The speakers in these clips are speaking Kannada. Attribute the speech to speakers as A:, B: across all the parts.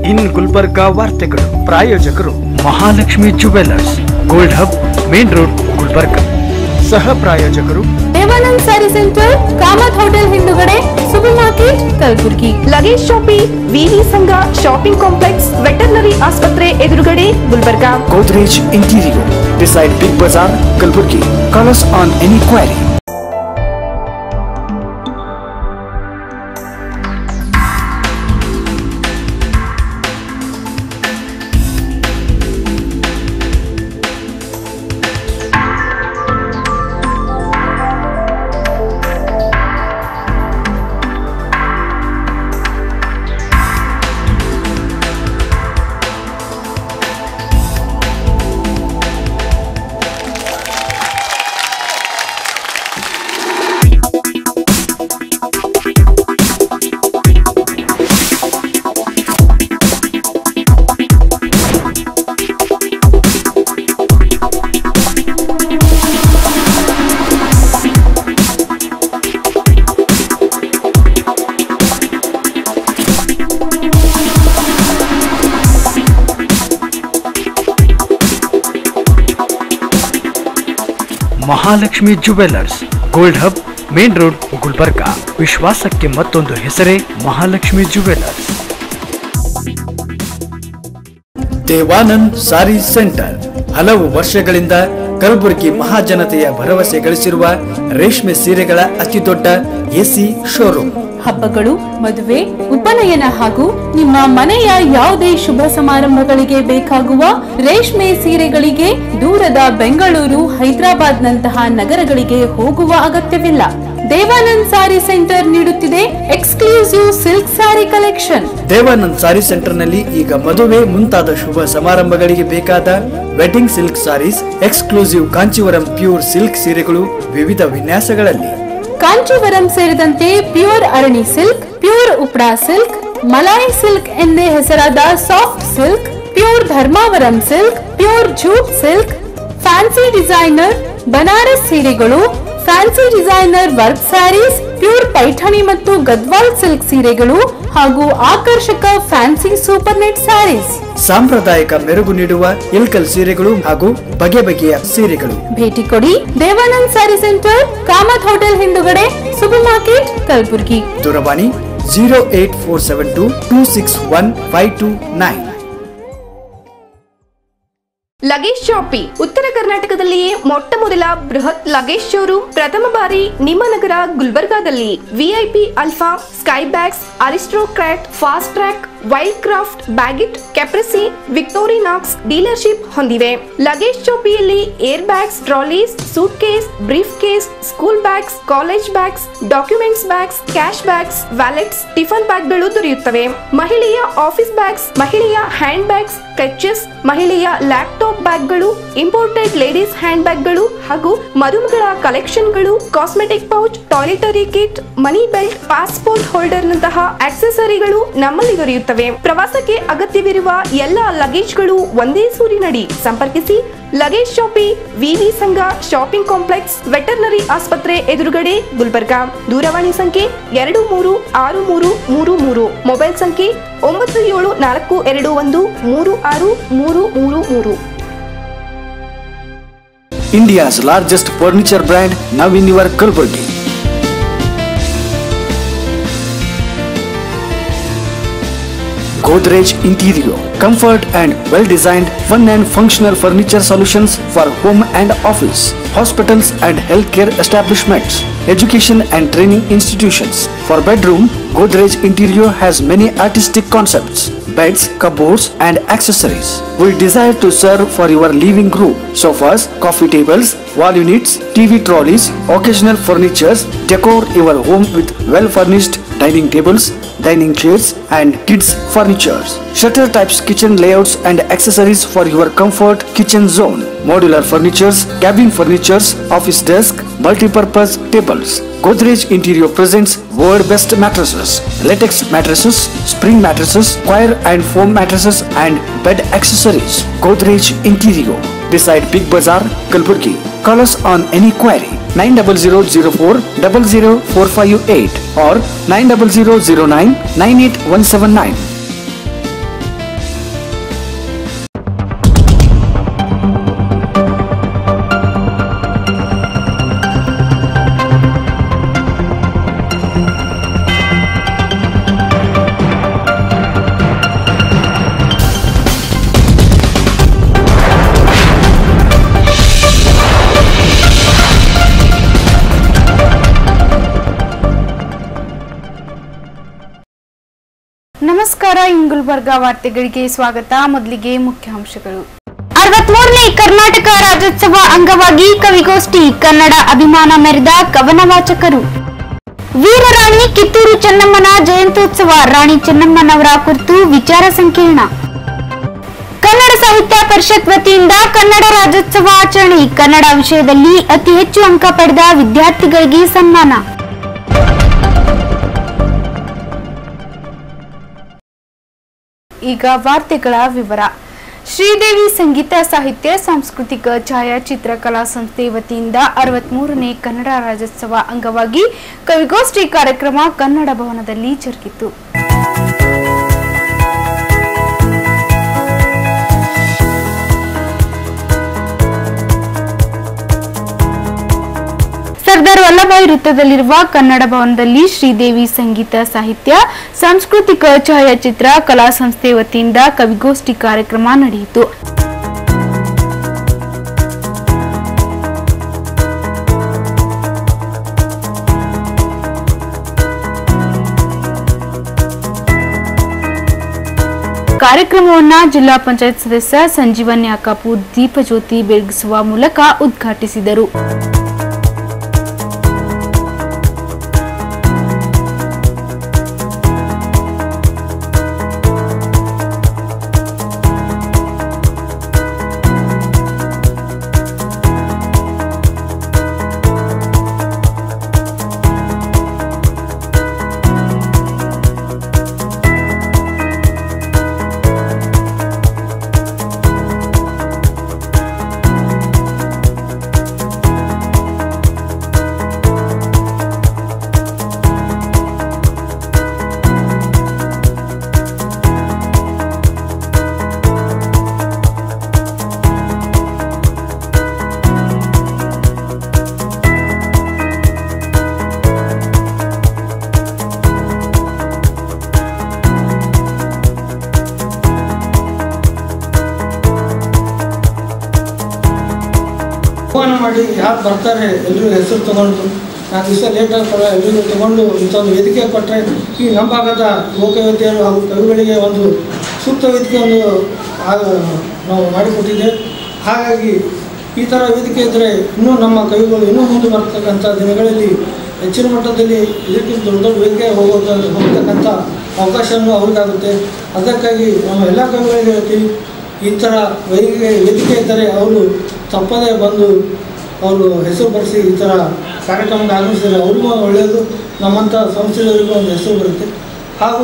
A: ಇನ್ ಗುಲ್ಬರ್ಗಾ ವಾರ್ತೆಗಳು ಪ್ರಾಯೋಜಕರು Mahalakshmi jewellers gold hub main road Gulbarga ಸಹ ಪ್ರಾಯೋಜಕರು
B: ದೇವಾನಂದ್ ಸ್ಯಾರಿ ಸೆಂಟರ್ ಕಾಮತ್ ಹೋಟೆಲ್ ಹಿಂದುಗಡೆ super market Kalaburagi
C: luggage shopping VV Sangha shopping complex veterinary ಆಸ್ಪತ್ರೆ ಎದುರುಗಡೆ Gulbarga
A: Godrej Interior beside Big Bazaar, Kalburgi. Call us on any query. Mahalakshmi jewellers gold hub main road Gulbarga ವಿಶ್ವಾಸಕ್ಕೆ ಮತ್ತೊಂದು ಹೆಸರೇ ಮಹಾಲಕ್ಷ್ಮಿ ಜುವೆಲ್ಲರ್ಸ್ ದೇವಾನಂದ್ ಸಾರಿ ಸೆಂಟರ್ ಹಲವು ವರ್ಷಗಳಿಂದ ಕಲಬುರಗಿ ಮಹಾಜನತೆಯ ಭರವಸೆ ಗಳಿಸಿರುವ ರೇಷ್ಮೆ ಸೀರೆಗಳ ಅತಿದೊಡ್ಡ ಎಸಿ ಶೋರೂಮ್
B: ಹಬ್ಬಗಳು ಮದುವೆ ಉಪನಯನ ಹಾಗೂ ನಿಮ್ಮ ಮನೆಯ ಯಾವುದೇ ಶುಭ ಸಮಾರಂಭಗಳಿಗೆ ಬೇಕಾಗುವ ರೇಷ್ಮೆ ಸೀರೆಗಳಿಗೆ ದೂರದ ಬೆಂಗಳೂರು ಹೈದರಾಬಾದ್ ನಂತಹ ನಗರಗಳಿಗೆ ಹೋಗುವ ಅಗತ್ಯವಿಲ್ಲ ದೇವಾನಂದ್ ಸಾರಿ ಸೆಂಟರ್ ನೀಡುತ್ತಿದೆ exclusive silk sari collection
A: Devanand sari centre ನಲ್ಲಿ ಈಗ ಮದುವೆ ಮುಂತಾದ ಶುಭ ಸಮಾರಂಭಗಳಿಗೆ ಬೇಕಾದ wedding silk saris exclusive Kanjeevaram pure silk ಸೀರೆಗಳು ವಿವಿಧ ವಿನ್ಯಾಸಗಳಲ್ಲಿ
B: ಕಾಂಚೀವರಂ ಸೇರಿದಂತೆ pure Arani silk pure Uppada silk Malai silk ಎಂದೇ ಹೆಸರಾದ soft silk pure Dharmavaram silk pure jute silk fancy designer Banaras ಸೀರೆಗಳು fancy designer work saris pure Paithani ಮತ್ತು ಗದ್ವಾಲ್ ಸಿಲ್ಕ್ ಸೀರೆಗಳು ಹಾಗೂ ಆಕರ್ಷಕ ಫ್ಯಾನ್ಸಿ ಸೂಪರ್ ನೆಟ್ ಸ್ಯಾರೀಸ್
A: ಸಾಂಪ್ರದಾಯಿಕ ಮೆರುಗು ನೀಡುವ ಇಲ್ಕಲ್ ಸೀರೆಗಳು ಹಾಗೂ ಬಗೆ ಬಗೆಯ ಸೀರೆಗಳು
B: ಭೇಟಿ ಕೊಡಿ ದೇವಾನಂದ್ ಸ್ಯಾರಿ ಸೆಂಟರ್ ಕಾಮತ್ ಹೋಟೆಲ್ ಹಿಂದುಗಡೆ ಸೂಪರ್ ಮಾರ್ಕೆಟ್ ಕಲಬುರ್ಗಿ
A: ದೂರವಾಣಿ zero eight four seven two two six one five two nine
C: luggage shoppe ಉತ್ತರ ಕರ್ನಾಟಕದಲ್ಲಿಯೇ ಮೊಟ್ಟ ಮೊದಲ ಬೃಹತ್ ಲಗೇಜ್ ಶೋರೂಮ್ ಪ್ರಥಮ ಬಾರಿ ನಿಮ್ಮ ನಗರ ಗುಲ್ಬರ್ಗಾದಲ್ಲಿ VIP Alfa Skybags Aristocrat Fastrack Wildcraft Baggit Caprese Victorinox dealership ಹೊಂದಿವೆ ಲಗೇಜ್ ಶಾಪಿಯಲ್ಲಿ air bags trolleys suitcase briefcase school bags college bags documents bags cash bags wallets tiffin ಬ್ಯಾಗ್ಗಳು ದೊರೆಯುತ್ತವೆ ಮಹಿಳೆಯ ಆಫೀಸ್ ಬ್ಯಾಗ್ಸ್ ಮಹಿಳೆಯ ಹ್ಯಾಂಡ್ ಬ್ಯಾಗ್ಸ್ ಕಚ್ಚಸ್ ಮಹಿಳೆಯ ಲ್ಯಾಪ್ಟಾಪ್ ಬ್ಯಾಗ್ಗಳು ಇಂಪೋರ್ಟೆಡ್ ಲೇಡೀಸ್ ಹ್ಯಾಂಡ್ ಬ್ಯಾಗ್ಗಳು ಹಾಗೂ ಮರುಮಗಳ ಕಲೆಕ್ಷನ್ಗಳು cosmetic pouch toiletry kit money belt passport holder ನಂತಹ ಆಕ್ಸೆಸರಿಗಳು ನಮ್ಮಲ್ಲಿ ದೊರೆಯುತ್ತವೆ ಪ್ರವಾಸಕ್ಕೆ ಅಗತ್ಯವಿರುವ ಎಲ್ಲ ಲಗೇಜ್ಗಳು ಒಂದೇ ಸೂರಿನಡಿ ಸಂಪರ್ಕಿಸಿ ಲಗೇಜ್ ಶಾಪಿ ವಿವಿ ಸಂಘ ಶಾಪಿಂಗ್ ಕಾಂಪ್ಲೆಕ್ಸ್ ವೆಟರ್ನರಿ ಆಸ್ಪತ್ರೆ ಎದುರುಗಡೆ ಗುಲ್ಬರ್ಗಾ ದೂರವಾಣಿ ಸಂಖ್ಯೆ ಎರಡು ಮೂರು ಆರು ಮೂರು ಮೂರು ಮೂರು ಮೊಬೈಲ್ ಸಂಖ್ಯೆ ಒಂಬತ್ತು ಏಳು ನಾಲ್ಕು ಎರಡು ಒಂದು ಮೂರು ಆರು ಮೂರು ಮೂರು ಮೂರು
A: India's largest furniture brand now in your Kalaburagi Godrej Interior. Comfort and well designed, fun and functional furniture solutions for home and office, hospitals and healthcare establishments, education and training institutions. For bedroom, Godrej Interior has many artistic concepts, beds, cupboards, and accessories. We desire to serve for your living room, sofas, coffee tables, wall units, TV trolleys, occasional furnitures, decor your home with well furnished dining tables, dining chairs, and kids' furnitures. Shutter types kitchen layouts and accessories for your comfort kitchen zone. Modular furnitures, cabin furnitures, office desk, multi-purpose tables. Godrej Interior presents world best mattresses, latex mattresses, spring mattresses, coir and foam mattresses, and bed accessories. Godrej Interior beside Big Bazaar, Kalburgi. Call us on any query 90004 00458 or 90009 98179.
B: ನಮಸ್ಕಾರ ಇಂಗುಲ್ಬರ್ಗ ವಾರ್ತೆಗಳಿಗೆ ಸ್ವಾಗತ ಮೊದಲಿಗೆ ಮುಖ್ಯಾಂಶಗಳು
D: ಅರವತ್ಮೂರನೇ ಕರ್ನಾಟಕ ರಾಜ್ಯೋತ್ಸವ ಅಂಗವಾಗಿ ಕವಿಗೋಷ್ಠಿ ಕನ್ನಡ ಅಭಿಮಾನ ಮೆರೆದ ಕವನ ವಾಚಕರು ವೀರರಾಣಿ ಕಿತ್ತೂರು ಚೆನ್ನಮ್ಮನ ಜಯಂತ್ಯೋತ್ಸವ ರಾಣಿ ಚೆನ್ನಮ್ಮನವರ ಕುರಿತು ವಿಚಾರ ಸಂಕಿರಣ ಕನ್ನಡ ಸಾಹಿತ್ಯ ಪರಿಷತ್ ವತಿಯಿಂದ ಕನ್ನಡ ರಾಜ್ಯೋತ್ಸವ ಆಚರಣೆ ಕನ್ನಡ ವಿಷಯದಲ್ಲಿ ಅತಿ ಹೆಚ್ಚು ಅಂಕ ಪಡೆದ ವಿದ್ಯಾರ್ಥಿಗಳಿಗೆ ಸನ್ಮಾನ
B: ಈಗ ವಾರ್ತೆಗಳ ವಿವರ ಶ್ರೀದೇವಿ ಸಂಗೀತ ಸಾಹಿತ್ಯ ಸಾಂಸ್ಕೃತಿಕ ಛಾಯಾಚಿತ್ರ ಕಲಾ ಸಂಸ್ಥೆ ವತಿಯಿಂದ ಅರವತ್ಮೂರನೇ ಕನ್ನಡ ರಾಜ್ಯೋತ್ಸವ ಅಂಗವಾಗಿ ಕವಿಗೋಷ್ಠಿ ಕಾರ್ಯಕ್ರಮ ಕನ್ನಡ ಭವನದಲ್ಲಿ ಜರುಗಿತು ಸರ್ದಾರ್ ವಲ್ಲಭಾಯಿ ವೃತ್ತದಲ್ಲಿರುವ ಕನ್ನಡ ಭವನದಲ್ಲಿ ಶ್ರೀದೇವಿ ಸಂಗೀತ ಸಾಹಿತ್ಯ ಸಾಂಸ್ಕೃತಿಕ ಛಾಯಾಚಿತ್ರ ಕಲಾ ಸಂಸ್ಥೆ ವತಿಯಿಂದ ಕವಿಗೋಷ್ಠಿ ಕಾರ್ಯಕ್ರಮ ನಡೆಯಿತು ಕಾರ್ಯಕ್ರಮವನ್ನ ಜಿಲ್ಲಾ ಪಂಚಾಯತ್ ಸದಸ್ಯ ಸಂಜೀವನ್ ಯಾಕಾಪುರ್ ದೀಪಜ್ಯೋತಿ ಬೆಳಗಿಸುವ ಮೂಲಕ ಉದ್ಘಾಟಿಸಿದರು
E: ಆಹ್ವಾನ ಮಾಡಿ ಯಾರು ಬರ್ತಾರೆ ಎಲ್ಲರೂ ಹೆಸರು ತಗೊಂಡು ನಾಲ್ಕು ದಿವಸ ಲೇಟ್ ಆಗ್ತಾರೆ ಎಲ್ಲರಿಗೂ ತಗೊಂಡು ಇಂಥೊಂದು ವೇದಿಕೆ ಕೊಟ್ಟರೆ ಈ ನಮ್ಮ ಭಾಗದ ಯುವಕ ಯುವತಿಯರು ಹಾಗೂ ಕವಿಗಳಿಗೆ ಒಂದು ಸೂಕ್ತ ವೇದಿಕೆ ಒಂದು ಆಗ- ನಾವು ಮಾಡಿಕೊಟ್ಟಿದ್ದೇವೆ ಹಾಗಾಗಿ ಈ ಥರ ವೇದಿಕೆ ಇದ್ದರೆ ಇನ್ನೂ ನಮ್ಮ ಕವಿಗಳು ಇನ್ನೂ ಮುಂದೆ ಬರ್ತಕ್ಕಂಥ ದಿನಗಳಲ್ಲಿ ಹೆಚ್ಚಿನ ಮಟ್ಟದಲ್ಲಿ ಇದಕ್ಕಿಂತ ದೊಡ್ಡ ದೊಡ್ಡ ವೇದಿಕೆ ಹೋಗೋದ ಹೋಗ್ತಕ್ಕಂಥ ಅವಕಾಶವೂ ಅವ್ರಿಗಾಗುತ್ತೆ ಅದಕ್ಕಾಗಿ ನಮ್ಮ ಎಲ್ಲ ಕವಿಗಳಿಗೆ ಹೇಳ್ತೀವಿ ಈ ಥರ ವೇದಿಕೆ ವೇದಿಕೆ ಇದ್ದರೆ ಅವರು ತಪ್ಪದೇ ಬಂದು ಅವರು ಹೆಸರು ಬರೆಸಿ ಈ ಥರ ಕಾರ್ಯಕ್ರಮಕ್ಕೆ ಆಗಮಿಸಿದರೆ ಅವ್ರಿಗೂ ಒಳ್ಳೆಯದು ನಮ್ಮಂಥ ಸಂಸ್ಥೆಯವರಿಗೂ ಒಂದು ಹೆಸರು ಬರುತ್ತೆ ಹಾಗೂ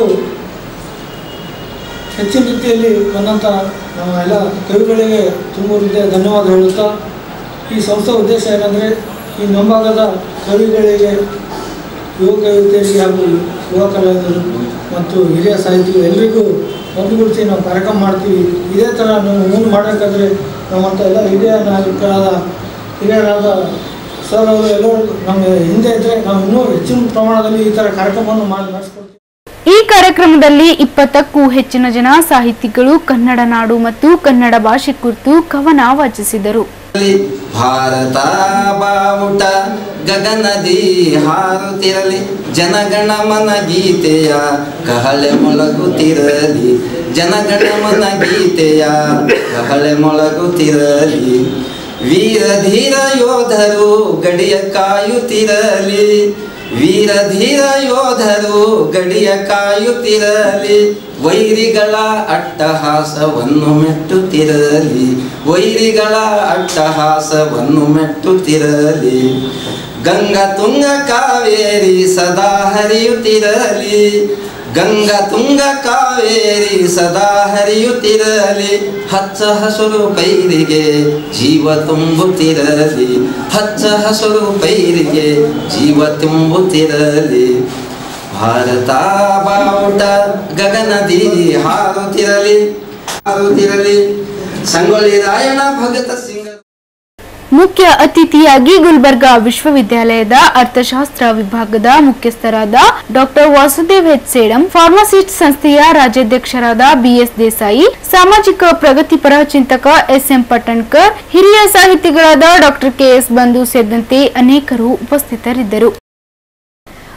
E: ಹೆಚ್ಚಿನ ರೀತಿಯಲ್ಲಿ ಬಂದಂಥ ನಮ್ಮ ಎಲ್ಲ ಕವಿಗಳಿಗೆ ತುಂಬ ರೀತಿಯ ಧನ್ಯವಾದ ಹೇಳುತ್ತಾ ಈ ಸಂಸ್ಥೆ ಉದ್ದೇಶ ಏನಂದರೆ ಈ ಮುಂಭಾಗದ ಕವಿಗಳಿಗೆ ಯುವಕ ಯುವತಿಯರಿಗೆ ಹಾಗೂ ಯುವ ಕಲಾವಿದರು ಮತ್ತು ಹಿರಿಯ ಸಾಹಿತಿಗಳು ಎಲ್ಲರಿಗೂ ಒಂದುಗೂಡಿಸಿ ನಾವು ಕಾರ್ಯಕ್ರಮ ಮಾಡ್ತೀವಿ ಇದೇ ಥರ ನಾವು ಮುಂದೆ ಮಾಡಬೇಕಾದ್ರೆ ನಮ್ಮಂಥ ಎಲ್ಲ ಹಿರಿಯ ನಾಯಕರಾದ ಹಿರಿಯರಾದ ಸರ್ ಅವರು ಎಲ್ಲರೂ ನಮಗೆ ಹಿಂದೆ ಇದ್ದರೆ ನಾವು ಇನ್ನೂ ಹೆಚ್ಚಿನ ಪ್ರಮಾಣದಲ್ಲಿ ಈ ಥರ ಕಾರ್ಯಕ್ರಮವನ್ನು ಮಾಡಿ ನಡೆಸ್ಕೊಡ್ತೀವಿ
B: ಈ ಕಾರ್ಯಕ್ರಮದಲ್ಲಿ ಇಪ್ಪತ್ತಕ್ಕೂ ಹೆಚ್ಚಿನ ಜನ ಸಾಹಿತಿಗಳು ಕನ್ನಡ ನಾಡು ಮತ್ತು ಕನ್ನಡ ಭಾಷೆ ಕುರಿತು ಕವನ ವಾಚಿಸಿದರು
F: ಭಾರತ ಬಾವುಟ ಗಗನದಿ ಹಾರುತ್ತಿರಲಿ ಜನಗಣಮನ ಗೀತೆಯ ಕಹಳೆ ಮೊಳಗುತ್ತಿರಲಿ ಜನಗಣಮನ ಗೀತೆಯ ಕಹಳೆ ಮೊಳಗುತ್ತಿರಲಿ ವೀರ ಧೀರ ಯೋಧರು ಗಡಿಯ ಕಾಯುತ್ತಿರಲಿ ವೀರ ಧೀರ ಯೋಧರು ಗಡಿಯ ಕಾಯುತ್ತಿರಲಿ ವೈರಿಗಳ ಅಟ್ಟಹಾಸವನ್ನು ಮೆಟ್ಟುತ್ತಿರಲಿ ವೈರಿಗಳ ಅಟ್ಟಹಾಸವನ್ನು ಮೆಟ್ಟುತ್ತಿರಲಿ ಗಂಗಾ ತುಂಗ ಕಾವೇರಿ ಸದಾ ಹರಿಯುತ್ತಿರಲಿ ಗಂಗಾ ತುಂಗ ಕಾವೇರಿ ಸದಾ ಹರಿಯುತ್ತಿರಲಿ ಹಚ್ಚ ಹಸುರು ಪೈರಿಗೆ ಜೀವ ತುಂಬುತ್ತಿರಲಿ ಹಚ್ಚ ಹಸುರು ಪೈರಿಗೆ ಜೀವ ತುಂಬುತ್ತಿರಲಿ ಭಾರತ ಬಾವುಟ ಗಗನದಿ ಹಾರುತ್ತಿರಲಿ ಹಾರುತ್ತಿರಲಿ ಸಂಗೊಳ್ಳಿ ರಾಯಣ ಭಗತ ಸಿಂಗ
B: ಮುಖ್ಯ ಅತಿಥಿಯಾಗಿ ಗುಲ್ಬರ್ಗಾ ವಿಶ್ವವಿದ್ಯಾಲಯದ ಅರ್ಥಶಾಸ್ತ್ರ ವಿಭಾಗದ ಮುಖ್ಯಸ್ಥರಾದ doctor Vasudev H Sedam pharmacist ಸಂಸ್ಥೆಯ ರಾಜ್ಯಾಧ್ಯಕ್ಷರಾದ ಬಿಎಸ್ ದೇಸಾಯಿ ಸಾಮಾಜಿಕ ಪ್ರಗತಿಪರ ಚಿಂತಕ ಎಸ್ಎಂ ಪಟ್ಟಣ್ಕರ್ ಹಿರಿಯ ಸಾಹಿತಿಗಳಾದ ಡಾಕ್ಟರ್ ಕೆಎಸ್ ಬಂಧು ಸೇರಿದಂತೆ ಅನೇಕರು ಉಪಸ್ಥಿತರಿದ್ದರು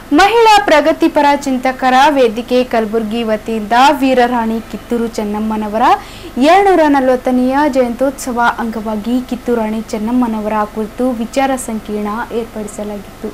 D: ಮಹಿಳಾ ಪ್ರಗತಿಪರ ಚಿಂತಕರ ವೇದಿಕೆ ಕಲಬುರಗಿ ವತಿಯಿಂದ ವೀರರಾಣಿ ಕಿತ್ತೂರು ಚೆನ್ನಮ್ಮನವರ ಎರಡ್ನೂರ ನಲವತ್ತನೆಯ ಜಯಂತ್ಯೋತ್ಸವ ಅಂಗವಾಗಿ ಕಿತ್ತೂರು ರಾಣಿ ಚೆನ್ನಮ್ಮನವರ ಕುರಿತು ವಿಚಾರ ಸಂಕಿರಣ ಏರ್ಪಡಿಸಲಾಗಿತ್ತು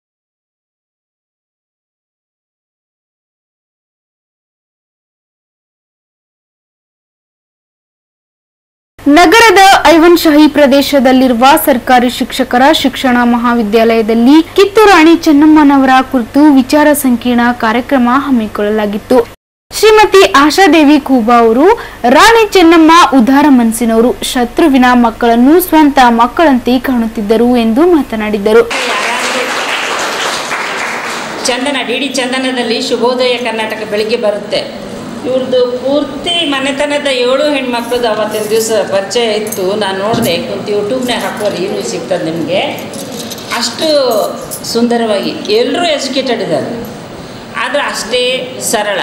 D: ನಗರದ ಐವನ್ಶಾಹಿ ಪ್ರದೇಶದಲ್ಲಿರುವ ಸರ್ಕಾರಿ ಶಿಕ್ಷಕರ ಶಿಕ್ಷಣ ಮಹಾವಿದ್ಯಾಲಯದಲ್ಲಿ ಕಿತ್ತೂರು ರಾಣಿ ಚೆನ್ನಮ್ಮನವರ ಕುರಿತು ವಿಚಾರ ಸಂಕಿರಣ ಕಾರ್ಯಕ್ರಮ ಹಮ್ಮಿಕೊಳ್ಳಲಾಗಿತ್ತು ಶ್ರೀಮತಿ ಆಶಾದೇವಿ ಖೂಬಾ ಅವರು ರಾಣಿ ಚೆನ್ನಮ್ಮ ಉದಾರ ಮನಸ್ಸಿನವರು ಶತ್ರುವಿನ ಮಕ್ಕಳನ್ನು ಸ್ವಂತ ಮಕ್ಕಳಂತೆ ಕಾಣುತ್ತಿದ್ದರು ಎಂದು ಮಾತನಾಡಿದರು
G: ಚಂದನ ಡಿ ಡಿ ಚಂದನದಲ್ಲಿ ಶುಭೋದಯ ಕರ್ನಾಟಕ ಬೆಳಿಗ್ಗೆ ಬರುತ್ತೆ ಇವ್ರದ್ದು ಪೂರ್ತಿ ಮನೆತನದ ಏಳು ಹೆಣ್ಮಕ್ಳದ್ದು ಅವತ್ತಿನ ದಿವಸ ಪರಿಚಯ ಇತ್ತು ನಾನು ನೋಡಿದೆ ಕುಂತು ಯೂಟ್ಯೂಬ್ನಾಗ ಹಾಕೋರಿ ಏನು ಸಿಗ್ತದೆ ನಿಮಗೆ ಅಷ್ಟು ಸುಂದರವಾಗಿ ಎಲ್ಲರೂ ಎಜುಕೇಟೆಡ್ ಇದ್ದಾರೆ ಆದರೆ ಅಷ್ಟೇ ಸರಳ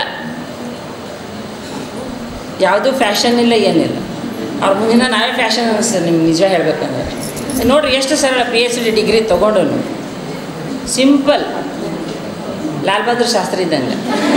G: ಯಾವುದೂ ಫ್ಯಾಷನ್ ಇಲ್ಲ ಏನಿಲ್ಲ ಅವ್ರ ಮುಂದಿನ ನಾವೇ ಫ್ಯಾಷನ್ ಅನಿಸ್ತದೆ ನಿಮ್ಗೆ ನಿಜ ಹೇಳ್ಬೇಕಂದ್ರೆ ನೋಡ್ರಿ ಎಷ್ಟು ಸರಳ ಪಿ ಎಚ್ ಡಿ ಡಿಗ್ರಿ ತೊಗೊಂಡು ಸಿಂಪಲ್ ಲಾಲ್ ಬಹದ್ದೂರ್ ಶಾಸ್ತ್ರಿ ಇದ್ದಂಗೆ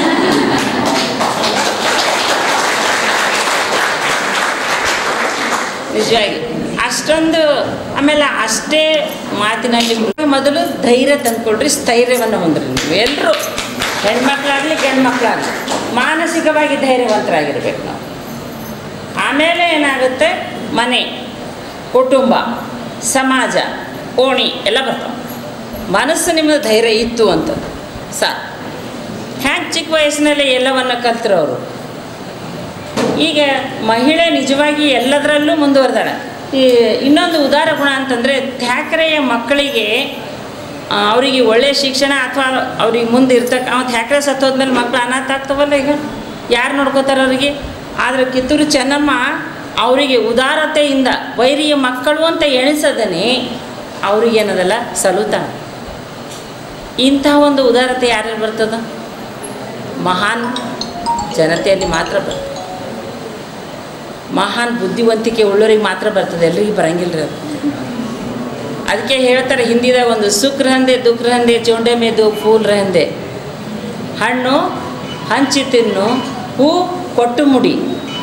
G: ನಿಜವಾಗಿ ಅಷ್ಟೊಂದು ಆಮೇಲೆ ಅಷ್ಟೇ ಮಾತಿನಲ್ಲಿ ಮೊದಲು ಧೈರ್ಯ ತಂದ್ಕೊಳ್ರಿ ಸ್ಥೈರ್ಯವನ್ನು ಹೊಂದ್ರಿ ನೀವು ಎಲ್ಲರೂ ಹೆಣ್ಮಕ್ಳಾಗಲಿ ಗಂಡ್ಮಕ್ಳಾಗಲಿ ಮಾನಸಿಕವಾಗಿ ಧೈರ್ಯವಂತರಾಗಿರ್ಬೇಕು ನಾವು ಆಮೇಲೆ ಏನಾಗುತ್ತೆ ಮನೆ ಕುಟುಂಬ ಸಮಾಜ ಓಣಿ ಎಲ್ಲ ಬರ್ತಾವೆ ಮನಸ್ಸು ನಿಮ್ಮದು ಧೈರ್ಯ ಇತ್ತು ಅಂತ ಸಾಕು ಹ್ಯಾಂಗೆ ಚಿಕ್ಕ ವಯಸ್ಸಿನಲ್ಲಿ ಎಲ್ಲವನ್ನು ಕಲ್ತರು ಅವರು ಈಗ ಮಹಿಳೆ ನಿಜವಾಗಿ ಎಲ್ಲದರಲ್ಲೂ ಮುಂದುವರೆದಾಳೆ ಈ ಇನ್ನೊಂದು ಉದಾರ ಗುಣ ಅಂತಂದರೆ ಥ್ಯಾಕ್ರೆಯ ಮಕ್ಕಳಿಗೆ ಆ, ಅವರಿಗೆ ಒಳ್ಳೆಯ ಶಿಕ್ಷಣ ಅಥವಾ ಅವ್ರಿಗೆ ಮುಂದೆ ಇರ್ತಕ್ಕ ಅವ್ನು ಥ್ಯಾಕ್ರೆ ಸತ್ತೋದ್ಮೇಲೆ ಮಕ್ಕಳು ಅನಾಥ ಆಗ್ತವಲ್ಲ ಈಗ ಯಾರು ನೋಡ್ಕೋತಾರೆ ಅವರಿಗೆ ಆದರೆ ಕಿತ್ತೂರು ಚೆನ್ನಮ್ಮ ಅವರಿಗೆ ಉದಾರತೆಯಿಂದ ವೈರಿಯ ಮಕ್ಕಳು ಅಂತ ಎಣಿಸದನೆ ಅವ್ರಿಗೆ ಏನದಲ್ಲ ಸಲುತಾಣ ಇಂಥ ಒಂದು ಉದಾರತೆ ಯಾರಲ್ಲಿ ಬರ್ತದ ಮಹಾನ್ ಜನತೆಯಲ್ಲಿ ಮಾತ್ರ ಬರ್ತದೆ ಮಹಾನ್ ಬುದ್ಧಿವಂತಿಕೆ ಉಳ್ಳೋರಿಗೆ ಮಾತ್ರ ಬರ್ತದೆ ಎಲ್ರಿಗೂ ಬರಂಗಿಲ್ಲ ರೀ ಅದು ಅದಕ್ಕೆ ಹೇಳ್ತಾರೆ ಹಿಂದಿದಾಗ ಒಂದು ಸುಖ ರಹಂದೆ ದುಃಖ ರಹಂದೆ ಚೌಂಡೆ ಮೇ ದೋ ಫೂಲ್ ರಹಂದೆ ಹಣ್ಣು ಹಂಚಿ ತಿನ್ನು ಹೂ ಕೊಟ್ಟು ಮುಡಿ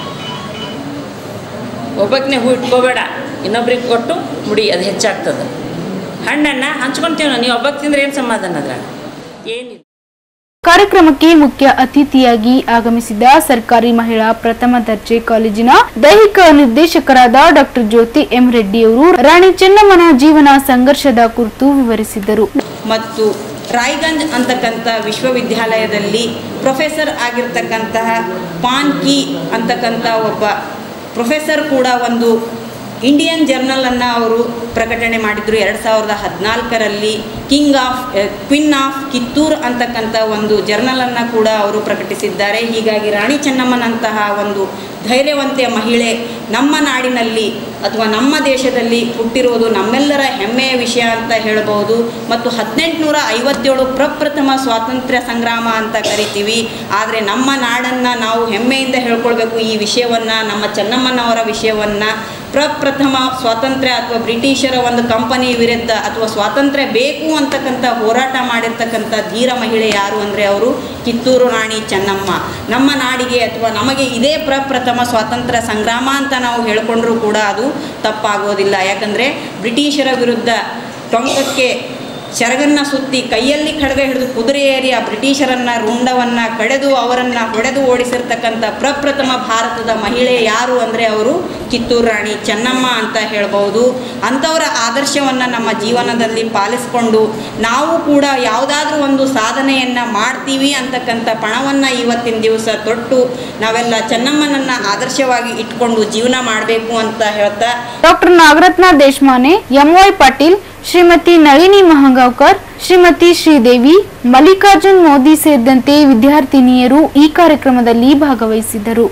G: ಒಬ್ಬಕ್ಕನೆ ಹೂ ಇಟ್ಕೋಬೇಡ ಇನ್ನೊಬ್ರಿಗೆ ಕೊಟ್ಟು ಮುಡಿ ಅದು ಹೆಚ್ಚಾಗ್ತದೆ ಹಣ್ಣನ್ನು ಹಂಚ್ಕೊಂತೀವಿ ನೀವು ಒಬ್ಬಕ್ಕೆ ತಿಂದ್ರೆ ಏನು ಸಮಾಧಾನ ಅದ್ರಾಗ ಏನಿಲ್ಲ
D: ಕಾರ್ಯಕ್ರಮಕ್ಕೆ ಮುಖ್ಯ ಅತಿಥಿಯಾಗಿ ಆಗಮಿಸಿದ ಸರ್ಕಾರಿ ಮಹಿಳಾ ಪ್ರಥಮ ದರ್ಜೆ ಕಾಲೇಜಿನ ದೈಹಿಕ ನಿರ್ದೇಶಕರಾದ ಡಾಕ್ಟರ್ ಜ್ಯೋತಿ ಎಂ ರೆಡ್ಡಿಯವರು ರಾಣಿ ಚೆನ್ನಮ್ಮನ ಜೀವನ ಸಂಘರ್ಷದ ಕುರಿತು ವಿವರಿಸಿದರು
H: ಮತ್ತು ರಾಯ್ಗಂಜ್ ಅಂತಕ್ಕಂಥ ವಿಶ್ವವಿದ್ಯಾಲಯದಲ್ಲಿ ಪ್ರೊಫೆಸರ್ ಆಗಿರ್ತಕ್ಕಂತಹ ಪಾನ್ ಕಿ ಅಂತಕ್ಕಂಥ ಒಬ್ಬ ಪ್ರೊಫೆಸರ್ ಕೂಡ ಒಂದು ಇಂಡಿಯನ್ ಜರ್ನಲನ್ನು ಅವರು ಪ್ರಕಟಣೆ ಮಾಡಿದರು ಎರಡು ಸಾವಿರದ ಹದಿನಾಲ್ಕರಲ್ಲಿ king of queen of Kittur ಅಂತಕ್ಕಂಥ ಒಂದು ಜರ್ನಲನ್ನು ಕೂಡ ಅವರು ಪ್ರಕಟಿಸಿದ್ದಾರೆ ಹೀಗಾಗಿ ರಾಣಿ ಚೆನ್ನಮ್ಮನಂತಹ ಒಂದು ಧೈರ್ಯವಂತೆಯ ಮಹಿಳೆ ನಮ್ಮ ನಾಡಿನಲ್ಲಿ ಅಥವಾ ನಮ್ಮ ದೇಶದಲ್ಲಿ ಹುಟ್ಟಿರುವುದು ನಮ್ಮೆಲ್ಲರ ಹೆಮ್ಮೆಯ ವಿಷಯ ಅಂತ ಹೇಳಬಹುದು ಮತ್ತು ಹದಿನೆಂಟುನೂರ ಐವತ್ತೇಳು ಪ್ರಪ್ರಥಮ ಸ್ವಾತಂತ್ರ್ಯ ಸಂಗ್ರಾಮ ಅಂತ ಕರಿತೀವಿ ಆದರೆ ನಮ್ಮ ನಾಡನ್ನು ನಾವು ಹೆಮ್ಮೆಯಿಂದ ಹೇಳ್ಕೊಳ್ಬೇಕು ಈ ವಿಷಯವನ್ನು ನಮ್ಮ ಚೆನ್ನಮ್ಮನವರ ವಿಷಯವನ್ನು ಪ್ರಪ್ರಥಮ ಸ್ವಾತಂತ್ರ್ಯ ಅಥವಾ ಬ್ರಿಟಿಷರ ಒಂದು ಕಂಪನಿ ವಿರುದ್ಧ ಅಥವಾ ಸ್ವಾತಂತ್ರ್ಯ ಬೇಕು ಅಂತಕ್ಕಂಥ ಹೋರಾಟ ಮಾಡಿರ್ತಕ್ಕಂಥ ಧೀರ ಮಹಿಳೆ ಯಾರು ಅಂದರೆ ಅವರು ಕಿತ್ತೂರು ರಾಣಿ ಚೆನ್ನಮ್ಮ ನಮ್ಮ ನಾಡಿಗೆ ಅಥವಾ ನಮಗೆ ಇದೇ ಪ್ರಪ್ರಥಮ ಸ್ವಾತಂತ್ರ್ಯ ಸಂಗ್ರಾಮ ಅಂತ ನಾವು ಹೇಳ್ಕೊಂಡ್ರೂ ಕೂಡ ಅದು ತಪ್ಪಾಗೋದಿಲ್ಲ ಯಾಕಂದರೆ ಬ್ರಿಟಿಷರ ವಿರುದ್ಧ ಟೊಂಕಕ್ಕೆ ಸೆರಗನ್ನು ಸುತ್ತಿ ಕೈಯಲ್ಲಿ ಖಡ್ಗ ಹಿಡಿದು ಕುದುರೆ ಏರಿ ಆ ಬ್ರಿಟಿಷರನ್ನು ರುಂಡವನ್ನು ಕಡೆದು ಅವರನ್ನು ಹೊಡೆದು ಓಡಿಸಿರ್ತಕ್ಕಂಥ ಪ್ರಪ್ರಥಮ ಭಾರತದ ಮಹಿಳೆ ಯಾರು ಅಂದರೆ ಅವರು ಕಿತ್ತೂರು ರಾಣಿ ಚೆನ್ನಮ್ಮ ಅಂತ ಹೇಳ್ಬೋದು ಅಂಥವರ ಆದರ್ಶವನ್ನು ನಮ್ಮ ಜೀವನದಲ್ಲಿ ಪಾಲಿಸ್ಕೊಂಡು ನಾವು ಕೂಡ ಯಾವುದಾದ್ರೂ ಒಂದು ಸಾಧನೆಯನ್ನು ಮಾಡ್ತೀವಿ ಅಂತಕ್ಕಂಥ ಪಣವನ್ನು ಇವತ್ತಿನ ದಿವಸ ತೊಟ್ಟು ನಾವೆಲ್ಲ ಚೆನ್ನಮ್ಮನನ್ನು ಆದರ್ಶವಾಗಿ ಇಟ್ಕೊಂಡು ಜೀವನ ಮಾಡಬೇಕು ಅಂತ ಹೇಳ್ತಾ
D: ಡಾಕ್ಟರ್ ನಾಗರತ್ನ ದೇಶಮಾನೆ ಎಂವೈ ಪಾಟೀಲ್ ಶ್ರೀಮತಿ ನಳಿನಿ ಮಹಂಗಾವ್ಕರ್ ಶ್ರೀಮತಿ ಶ್ರೀದೇವಿ ಮಲ್ಲಿಕಾರ್ಜುನ್ ಮೋದಿ ಸೇರಿದಂತೆ ವಿದ್ಯಾರ್ಥಿನಿಯರು ಈ ಕಾರ್ಯಕ್ರಮದಲ್ಲಿ ಭಾಗವಹಿಸಿದ್ದರು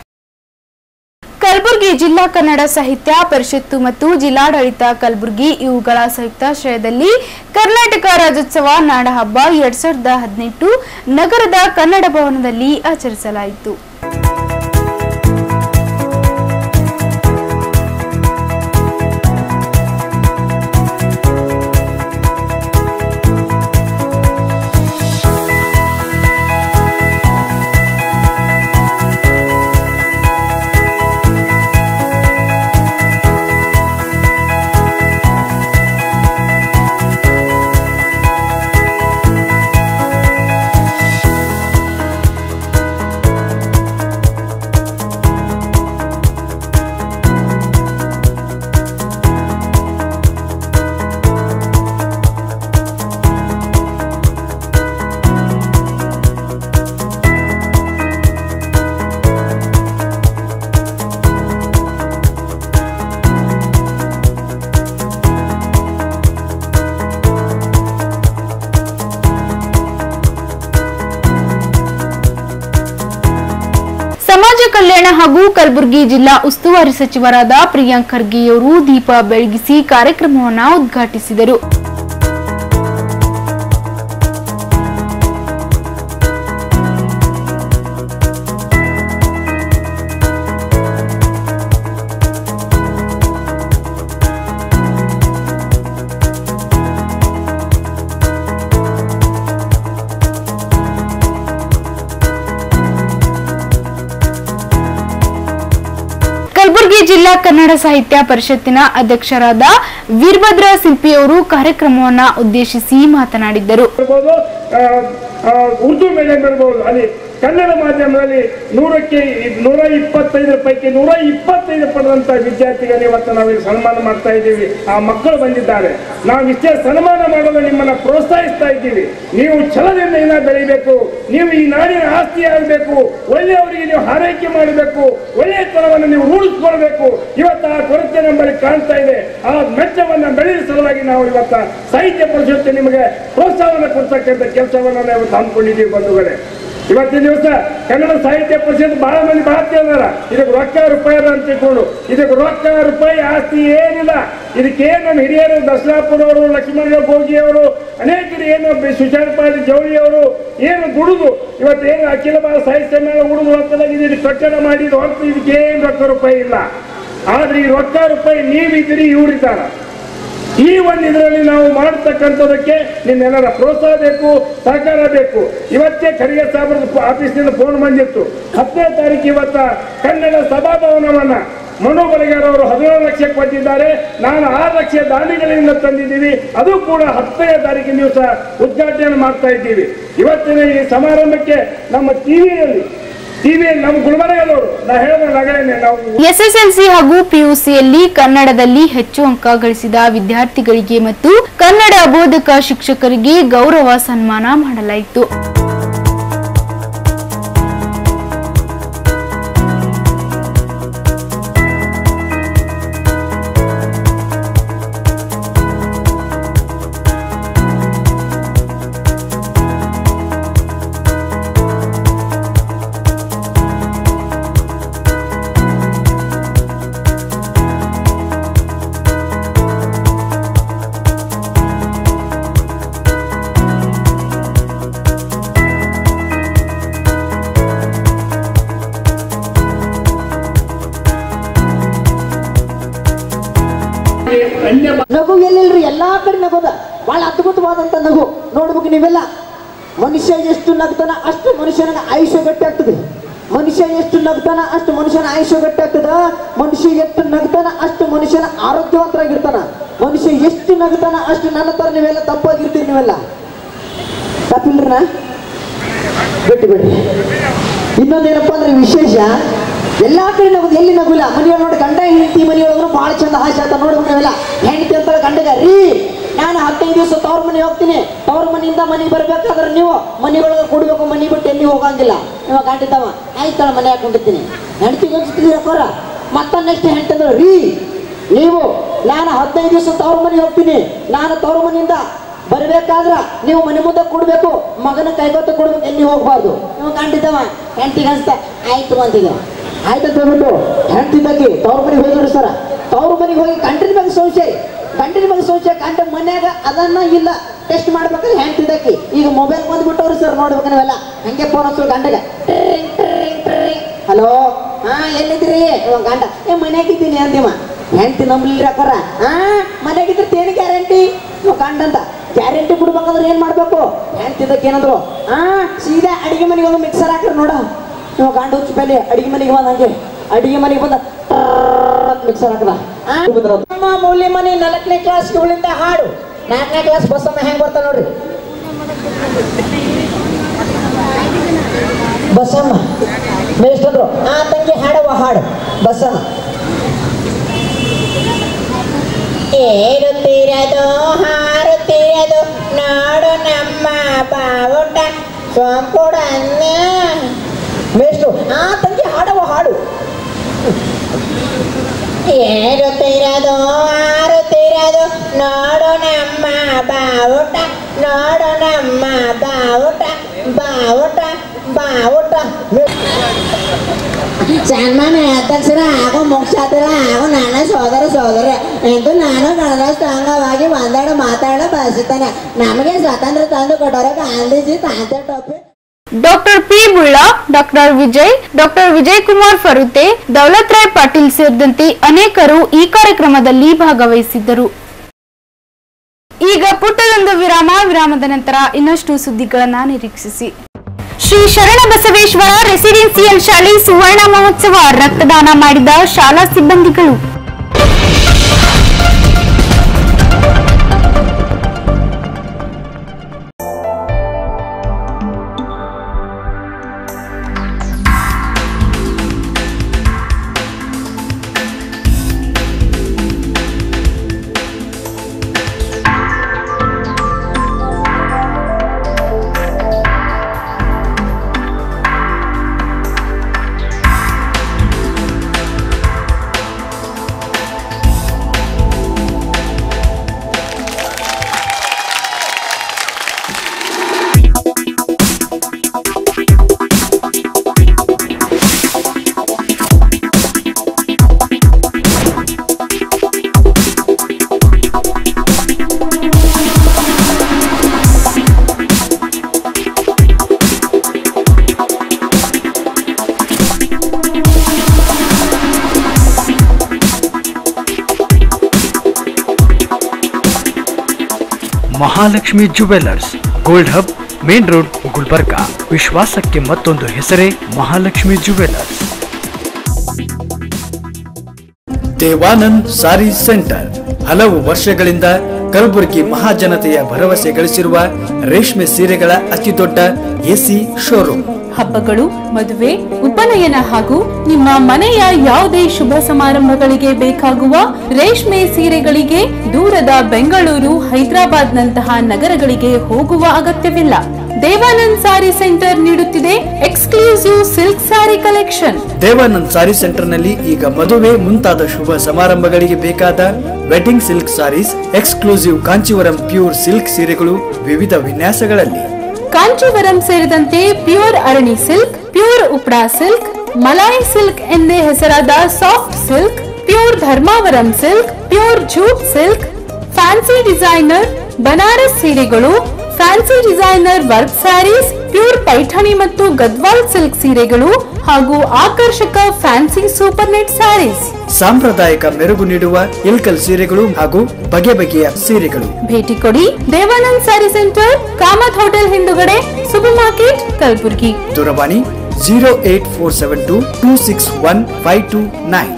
D: ಕಲಬುರಗಿ ಜಿಲ್ಲಾ ಕನ್ನಡ ಸಾಹಿತ್ಯ ಪರಿಷತ್ತು ಮತ್ತು ಜಿಲ್ಲಾಡಳಿತ ಕಲಬುರಗಿ ಇವುಗಳ ಸಂಯುಕ್ತಾಶ್ರಯದಲ್ಲಿ ಕರ್ನಾಟಕ ರಾಜ್ಯೋತ್ಸವ ನಾಡಹಬ್ಬ ಎರಡ್ ಸಾವಿರದ ಹದಿನೆಂಟು ನಗರದ ಕನ್ನಡ ಭವನದಲ್ಲಿ ಆಚರಿಸಲಾಯಿತು ಕಲ್ಯಾಣ ಹಾಗೂ ಕಲಬುರಗಿ ಜಿಲ್ಲಾ ಉಸ್ತುವಾರಿ ಸಚಿವರಾದ ಪ್ರಿಯಾಂಕ್ ಖರ್ಗೆಯವರು ದೀಪ ಬೆಳಗಿಸಿ ಕಾರ್ಯಕ್ರಮವನ್ನು ಉದ್ಘಾಟಿಸಿದರು ಕಲಬುರಗಿ ಜಿಲ್ಲಾ ಕನ್ನಡ ಸಾಹಿತ್ಯ ಪರಿಷತ್ತಿನ ಅಧ್ಯಕ್ಷರಾದ ವೀರಭದ್ರ ಶಿಲ್ಪಿಯವರು ಕಾರ್ಯಕ್ರಮವನ್ನ ಉದ್ದೇಶಿಸಿ ಮಾತನಾಡಿದ್ದರು
I: ಇರ್ಬೋದು ಆ, ಆ, ಉರ್ದು ಮೀಡಿಯಂ ಇರ್ಬೋದು ಅಲ್ಲಿ ಕನ್ನಡ ಮಾಧ್ಯಮದಲ್ಲಿ ನೂರಕ್ಕೆ ನೂರ ಇಪ್ಪತ್ತೈದರ ಪೈಕಿ ನೂರ ಇಪ್ಪತ್ತೈದು ಪಡೆದಂತ ವಿದ್ಯಾರ್ಥಿಗಳಿಗೆ ಇವತ್ತು ನಾವು ಇಲ್ಲಿ ಸನ್ಮಾನ ಮಾಡ್ತಾ ಇದ್ದೀವಿ ಆ ಮಕ್ಕಳು ಬಂದಿದ್ದಾರೆ ನಾವು ಇಷ್ಟೇ ಸನ್ಮಾನ ಮಾಡೋದು ನಿಮ್ಮನ್ನ ಪ್ರೋತ್ಸಾಹಿಸ್ತಾ ಇದ್ದೀವಿ ನೀವು ಛಲದಿಂದ ಇನ್ನ ಬೆಳಿಬೇಕು ನೀವು ಈ ನಾಡಿನ ಆಸ್ತಿ ಆಗಬೇಕು ಒಳ್ಳೆಯವರಿಗೆ ನೀವು ಹಾರೈಕೆ ಮಾಡಬೇಕು ಒಳ್ಳೆಯತನವನ್ನು ನೀವು ರೂಢಿಸ್ಕೊಳ್ಬೇಕು ಇವತ್ತು ಆ ಕೊರತೆ ನಮ್ಮಲ್ಲಿ ಕಾಣ್ತಾ ಇದೆ ಆ ಮೆಚ್ಚವನ್ನ ಬೆಳೆಯುವ ಸಲುವಾಗಿ ನಾವು ಇವತ್ತ ಸಾಹಿತ್ಯ ಪರಿಷತ್ತು ನಿಮಗೆ ಪ್ರೋತ್ಸಾಹವನ್ನು ಕೊಡ್ತಕ್ಕಂಥ ಕೆಲಸವನ್ನು ನಾವು ಇವತ್ತು ಹಮ್ಮಿಕೊಂಡಿದ್ದೀವಿ ಬಂಧುಗಳೇ ಇವತ್ತಿನ ದಿವಸ ಕನ್ನಡ ಸಾಹಿತ್ಯ ಪರಿಷತ್ ಬಹಳ ಮಂದಿ ಭಾರತೀಯ ಅದಾರ ಇದಕ್ಕೆ ರೊಕ್ಕ ರೂಪಾಯಿ ಅದ ಅಂತ ತಿಳ್ಕೊಂಡು ಇದಕ್ಕೆ ರೊಕ್ಕ ರೂಪಾಯಿ ಆಸ್ತಿ ಏನಿಲ್ಲ ಇದಕ್ಕೇನು ನಮ್ಮ ಹಿರಿಯರು ದಸರಾಪುರವರು ಲಕ್ಷ್ಮಣ ಗೋಗಿಯವರು ಅನೇಕರು ಏನು ಬಿ- ಸುಶಾಂತ್ ಜವಳಿ ಅವರು ಏನು ದುಡಿದು ಇವತ್ತೇನು ಅಖಿಲ ಭಾರತ ಸಾಹಿತ್ಯ ಮೇಳ ಉಡುದು ರೊಕ್ಕದಾಗ ಇದು ಕಟ್ಟಡ ಮಾಡಿದ ಹೊರತು ಇದಕ್ಕೆ ಏನು ರೊಕ್ಕ ರೂಪಾಯಿ ಇಲ್ಲ ಆದ್ರೆ ಈ ರೊಕ್ಕ ರೂಪಾಯಿ ನೀವಿದ್ದೀರಿ ಇವರಿದ್ದಾರ ಈ ಒಂದು ಇದರಲ್ಲಿ ನಾವು ಮಾಡತಕ್ಕಂಥದಕ್ಕೆ ನಿಮ್ಮೆಲ್ಲರ ಪ್ರೋತ್ಸಾಹ ಬೇಕು ಸಹಕಾರ ಬೇಕು ಇವತ್ತೇ ಖರ್ಗೆ ಸಾಹೇಬ್ರ ಆಫೀಸ್ನಿಂದ ಫೋನ್ ಬಂದಿತ್ತು ಹತ್ತನೇ ತಾರೀಕು ಇವತ್ತ ಕನ್ನಡ ಸಭಾಭವನವನ್ನ ಮನು ಬಳಿಗಾರ್ ಅವರು ಹದಿನೇಳು ಲಕ್ಷ ಕೊಟ್ಟಿದ್ದಾರೆ ನಾನು ಆರು ಲಕ್ಷ ದಾನಿಗಳಿಂದ ತಂದಿದ್ದೀವಿ ಅದು ಕೂಡ ಹತ್ತನೇ ತಾರೀಕಿನ ದಿವಸ ಉದ್ಘಾಟನೆ ಮಾಡ್ತಾ ಇದ್ದೀವಿ ಇವತ್ತಿನ ಈ ಸಮಾರಂಭಕ್ಕೆ ನಮ್ಮ ಟಿವಿಯಲ್ಲಿ ಟಿವಿ ನಮ್ಮ ಗುಲ್ಬರ್ಗದವರು ನಾ ಹೇಳಿದ ನಗರನೇ ನಾವು
D: ಎಸ್ಎಸ್ಎಲ್ಸಿ ಹಾಗೂ ಪಿಯುಸಿಯಲ್ಲಿ ಕನ್ನಡದಲ್ಲಿ ಹೆಚ್ಚು ಅಂಕ ಗಳಿಸಿದ ವಿದ್ಯಾರ್ಥಿಗಳಿಗೆ ಮತ್ತು ಕನ್ನಡ ಬೋಧಕ ಶಿಕ್ಷಕರಿಗೆ ಗೌರವ ಸನ್ಮಾನ ಮಾಡಲಾಯಿತು
J: ನಗು ಎಲ್ಲಿಲ್ರಿ ಎಲ್ಲಾ ಕಡೆ ನಗೋದ ಬಹಳ ಅದ್ಭುತವಾದಂತ ನಗು ನೋಡ್ಬೇಕು ನೀವೆಲ್ಲ ಮನುಷ್ಯ ಎಷ್ಟು ನಗ್ತಾನ ಅಷ್ಟು ಮನುಷ್ಯನ ಆಯುಷ್ಯ ಗಟ್ಟಿ ಆಗ್ತದೆ ಮನುಷ್ಯ ಎಷ್ಟು ನಗ್ತಾನ ಅಷ್ಟು ಮನುಷ್ಯನ ಆಯುಷ್ಯ ಗಟ್ಟಿ ಆಗ್ತದ ಮನುಷ್ಯ ಎಷ್ಟು ನಗ್ತಾನ ಅಷ್ಟು ಮನುಷ್ಯನ ಆರೋಗ್ಯವಂತರಾಗಿರ್ತಾನ ಮನುಷ್ಯ ಎಷ್ಟು ನಗ್ತಾನ ಅಷ್ಟು ನನ್ನ ತರ ನೀವೆಲ್ಲ ತಪ್ಪಾಗಿರ್ತೀರಿ ನೀವೆಲ್ಲ ತಪ್ಪಿಲ್ರಿ ನಾ ಬಿಟ್ಟು ಬಿಡಿ ಇನ್ನೊಂದೇನಪ್ಪ ಅಂದ್ರೆ ವಿಶೇಷ ಎಲ್ಲಾ ಕಡೆ ನಗುದು ಎಲ್ಲಿ ನಗುಲ್ಲ ಮನೆಯೊಳಗೆ ನೋಡಿ ಗಂಡ ಹೆಂಡತಿ ಮನೆಯೊಳಗೂ ಬಹಳ ಚಂದ ಹಾಸ್ಯ ಅಂತ ನೋಡ್ಬೇಕು ನಾವೆಲ್ಲ ಹೆಂಡತಿ ಅಂತ ಗಂಡಗ ರೀ ನಾನು ಹದಿನೈದು ದಿವಸ ತವ್ರ ಮನೆ ಹೋಗ್ತೀನಿ ತವ್ರ ಮನೆಯಿಂದ ಮನೆಗೆ ಬರ್ಬೇಕಾದ್ರೆ ನೀವು ಮನೆಯೊಳಗೆ ಕೊಡ್ಬೇಕು ಮನೆ ಬಿಟ್ಟು ಎಲ್ಲಿ ಹೋಗಂಗಿಲ್ಲ ಇವಾಗ ಗಂಡಿದ್ದವ ಆಯ್ತಳ ಮನೆ ಹಾಕೊಂಡಿರ್ತೀನಿ ಹೆಂಡತಿ ಅನ್ಸ್ತಿದ್ದೀರಕ್ಕೋರ ಮತ್ತ ನೆಕ್ಸ್ಟ್ ಹೆಂಡತಿ ರೀ ನೀವು ನಾನು ಹದಿನೈದು ದಿವಸ ತವ್ರ ಮನೆಗೆ ಹೋಗ್ತೀನಿ ನಾನು ತವ್ರ ಮನೆಯಿಂದ ಬರ್ಬೇಕಾದ್ರ ನೀವು ಮನೆ ಮುಂದೆ ಕೊಡ್ಬೇಕು ಮಗನ ಕೈಗೊತ್ತ ಕೊಡ್ಬೇಕು ಎಲ್ಲಿ ಹೋಗ್ಬಾರ್ದು ನೀವು ಕಂಡಿದ್ದವ ಹೆಂಡತಿಗೆ ಅನ್ಸ್ತ ಆಯ್ತು ಅಂತಿದ್ದ ಆಯ್ತು ಅಂತ ಹೇಳ್ಬಿಟ್ಟು ಹೆಂಡತಿದ್ದಾಗಿ ತವ್ರ ಮನೆಗೆ ಹೋದ್ರು ಸರ ತವ್ರ ಮನೆಗೆ ಹೋಗಿ ಗಂಟಿನ ಬಗ್ಗೆ ಸಂಶಯ ಗಂಟಿನ ಬಗ್ಗೆ ಸಂಶಯ ಗಂಡ ಮನ್ಯಾಗ ಅದನ್ನ ಇಲ್ಲ ಟೆಸ್ಟ್ ಮಾಡ್ಬೇಕಾದ್ರೆ ಹೆಂಡತಿದ್ದಾಗಿ ಈಗ ಮೊಬೈಲ್ ಬಂದ್ಬಿಟ್ಟವ್ರು ಸರ್ ನೋಡ್ಬೇಕು ನೀವೆಲ್ಲ ಹಂಗೆ ಫೋನ್ ಹಚ್ಚು ಗಂಡಗ ಹಲೋ ಹಾ ಎಲ್ಲಿದ್ರಿ ಇವಾಗ ಗಂಡ ಏ ಮನ್ಯಾಗಿದ್ದೀನಿ ಅಂದಿವ ಹೆಂಡತಿ ನಂಬ್ಲಿಲ್ಲ ಅಕ್ಕಾರ ಹಾ ಮನ್ಯಾಗಿದ್ರೆ ತೇನು ಗ್ಯಾರಂಟಿ ಇವಾಗ ಗಂಡ ಅಂತ ಗ್ಯಾರಂಟಿ ಬಿಡ್ಬೇಕಂದ್ರೆ ಏನ್ ಮಾಡ್ಬೇಕು ಹೆಂಡತಿದ್ದಕ್ಕೆ ಏನಂದ್ರು ಹಾ ಸೀದಾ ಅಡಿಗೆ ಮನೆಗೆ ಒಂದು ಮಿಕ್ಸರ್ ಹಾಕ್ರಿ ನೋಡ ಇವಾಗ ಗಂಡ ಹುಚ್ಚು ಬೆಲೆ ಅಡಿಗೆ ಮನೆಗೆ ಬಂದ ಹಂಗೆ ಅಡಿಗೆ ಮನೆಗೆ ಬಂದ ಮಿಕ್ಸರ್ ಹಾಕದ ನಮ್ಮ ಮೂಲಿ ಮನೆ ನಾಲ್ಕನೇ ಕ್ಲಾಸ್ ಇವಳಿಂದ ಹಾಡು ನಾಲ್ಕನೇ ಕ್ಲಾಸ್ ಬಸ್ಸಮ್ಮ ಹೆಂಗ್ ಬರ್ತಾ ನೋಡ್ರಿ ಬಸಮ್ಮ ಮೇಷ್ಟಂದ್ರು ಆ ತಂಗಿ ಹಾಡವ ಹಾಡು ಬಸಮ್ಮ ಏರುತ್ತಿರದು ಹಾರುತ್ತಿರದು ನಾಡು ನಮ್ಮ ಬಾವುಟ ಸೊಂಪುಡನ್ನ ಮೇಷ್ಟು ಆ ತಂಗಿ ಹಾಡವ ಹಾಡು ಏರುತ್ತಿರದು ಹಾರುತ್ತಿರದು ನೋಡು ನಮ್ಮ ಬಾವುಟ ನೋಡು ನಮ್ಮ ಬಾವುಟ ಬಾವುಟ ಬಾವುಟ
K: ಸನ್ಮಾನ್ಯ ಅಧ್ಯಕ್ಷರ ಹಾಗೂ ಮುಖ್ಯಾತರ ಹಾಗೂ ನನ್ನ ಸೋದರ ಸೋದರ ಎಂದು ನಾನು ಗಣರಾಷ್ಟ್ರ ಅಂಗವಾಗಿ ಒಂದೆರಡು ಮಾತಾಡ ಬಯಸುತ್ತೇನೆ ನಮಗೆ ಸ್ವಾತಂತ್ರ್ಯ ತಂದು ಕೊಟ್ಟವರು ಗಾಂಧೀಜಿ ತಾಂತೆ ಟೋಪಿ
D: doctor P Bulla doctor Vijay doctor Vijay Kumar Farute Daulat Rai Patil ಸೇರಿದಂತೆ ಅನೇಕರು ಈ ಕಾರ್ಯಕ್ರಮದಲ್ಲಿ ಭಾಗವಹಿಸಿದ್ದರು ಈಗ ಪುಟ್ಟದೊಂದು ವಿರಾಮ ವಿರಾಮದ ನಂತರ ಇನ್ನಷ್ಟು ಸುದ್ದಿಗಳನ್ನ ನಿರೀಕ್ಷಿಸಿ ಶ್ರೀ ಶರಣ ಬಸವೇಶ್ವರ ರೆಸಿಡೆನ್ಸಿಯಲ್ ಶಾಲೆ ಸುವರ್ಣ ಮಹೋತ್ಸವ ರಕ್ತದಾನ ಮಾಡಿದ ಶಾಲಾ ಸಿಬ್ಬಂದಿಗಳು
A: Mahalakshmi jewellers gold hub main road Gulbarga ವಿಶ್ವಾಸಕ್ಕೆ ಮತ್ತೊಂದು ಹೆಸರೇ ಮಹಾಲಕ್ಷ್ಮಿ ಜುವೆಲ್ಲರ್ಸ್ ದೇವಾನಂದ್ ಸಾರಿ ಸೆಂಟರ್ ಹಲವು ವರ್ಷಗಳಿಂದ ಕಲಬುರಗಿ ಮಹಾಜನತೆಯ ಭರವಸೆ ಗಳಿಸಿರುವ ರೇಷ್ಮೆ ಸೀರೆಗಳ ಅತಿದೊಡ್ಡ ಎಸಿ ಶೋರೂಮ್
B: ಹಬ್ಬಗಳು ಮದುವೆ ಉಪನಯನ ಹಾಗೂ ನಿಮ್ಮ ಮನೆಯ ಯಾವುದೇ ಶುಭ ಸಮಾರಂಭಗಳಿಗೆ ಬೇಕಾಗುವ ರೇಷ್ಮೆ ಸೀರೆಗಳಿಗೆ ದೂರದ ಬೆಂಗಳೂರು ಹೈದರಾಬಾದ್ ನಂತಹ ನಗರಗಳಿಗೆ ಹೋಗುವ ಅಗತ್ಯವಿಲ್ಲ ದೇವಾನಂದ್ ಸಾರಿ ಸೆಂಟರ್ ನೀಡುತ್ತಿದೆ exclusive silk sari collection
A: Devanand sari centre ನಲ್ಲಿ ಈಗ ಮದುವೆ ಮುಂತಾದ ಶುಭ ಸಮಾರಂಭಗಳಿಗೆ ಬೇಕಾದ wedding silk saris exclusive Kanjeevaram pure silk ಸೀರೆಗಳು ವಿವಿಧ ವಿನ್ಯಾಸಗಳಲ್ಲಿ
B: ಕಾಂಚೀವರಂ ಸೇರಿದಂತೆ pure Arani silk pure Uppada silk Malai silk ಎಂದೇ ಹೆಸರಾದ soft silk pure Dharmavaram silk pure jute silk fancy designer Banaras ಸೀರೆಗಳು fancy designer work saris pure Paithani ಮತ್ತು ಗದ್ವಾಲ್ ಸಿಲ್ಕ್ ಸೀರೆಗಳು ಹಾಗೂ ಆಕರ್ಷಕ ಫ್ಯಾನ್ಸಿ ಸೂಪರ್ ನೆಟ್ ಸ್ಯಾರೀಸ್
A: ಸಾಂಪ್ರದಾಯಿಕ ಮೆರುಗು ನೀಡುವ ಇಲ್ಕಲ್ ಸೀರೆಗಳು ಹಾಗೂ ಬಗೆ ಬಗೆಯ ಸೀರೆಗಳು
B: ಭೇಟಿ ಕೊಡಿ ದೇವಾನಂದ್ ಸ್ಯಾರಿ ಸೆಂಟರ್ ಕಾಮತ್ ಹೋಟೆಲ್ ಹಿಂದುಗಡೆ ಸೂಪರ್ ಮಾರ್ಕೆಟ್ ಕಲಬುರ್ಗಿ
A: ದೂರವಾಣಿ zero eight four seven two two six one five two nine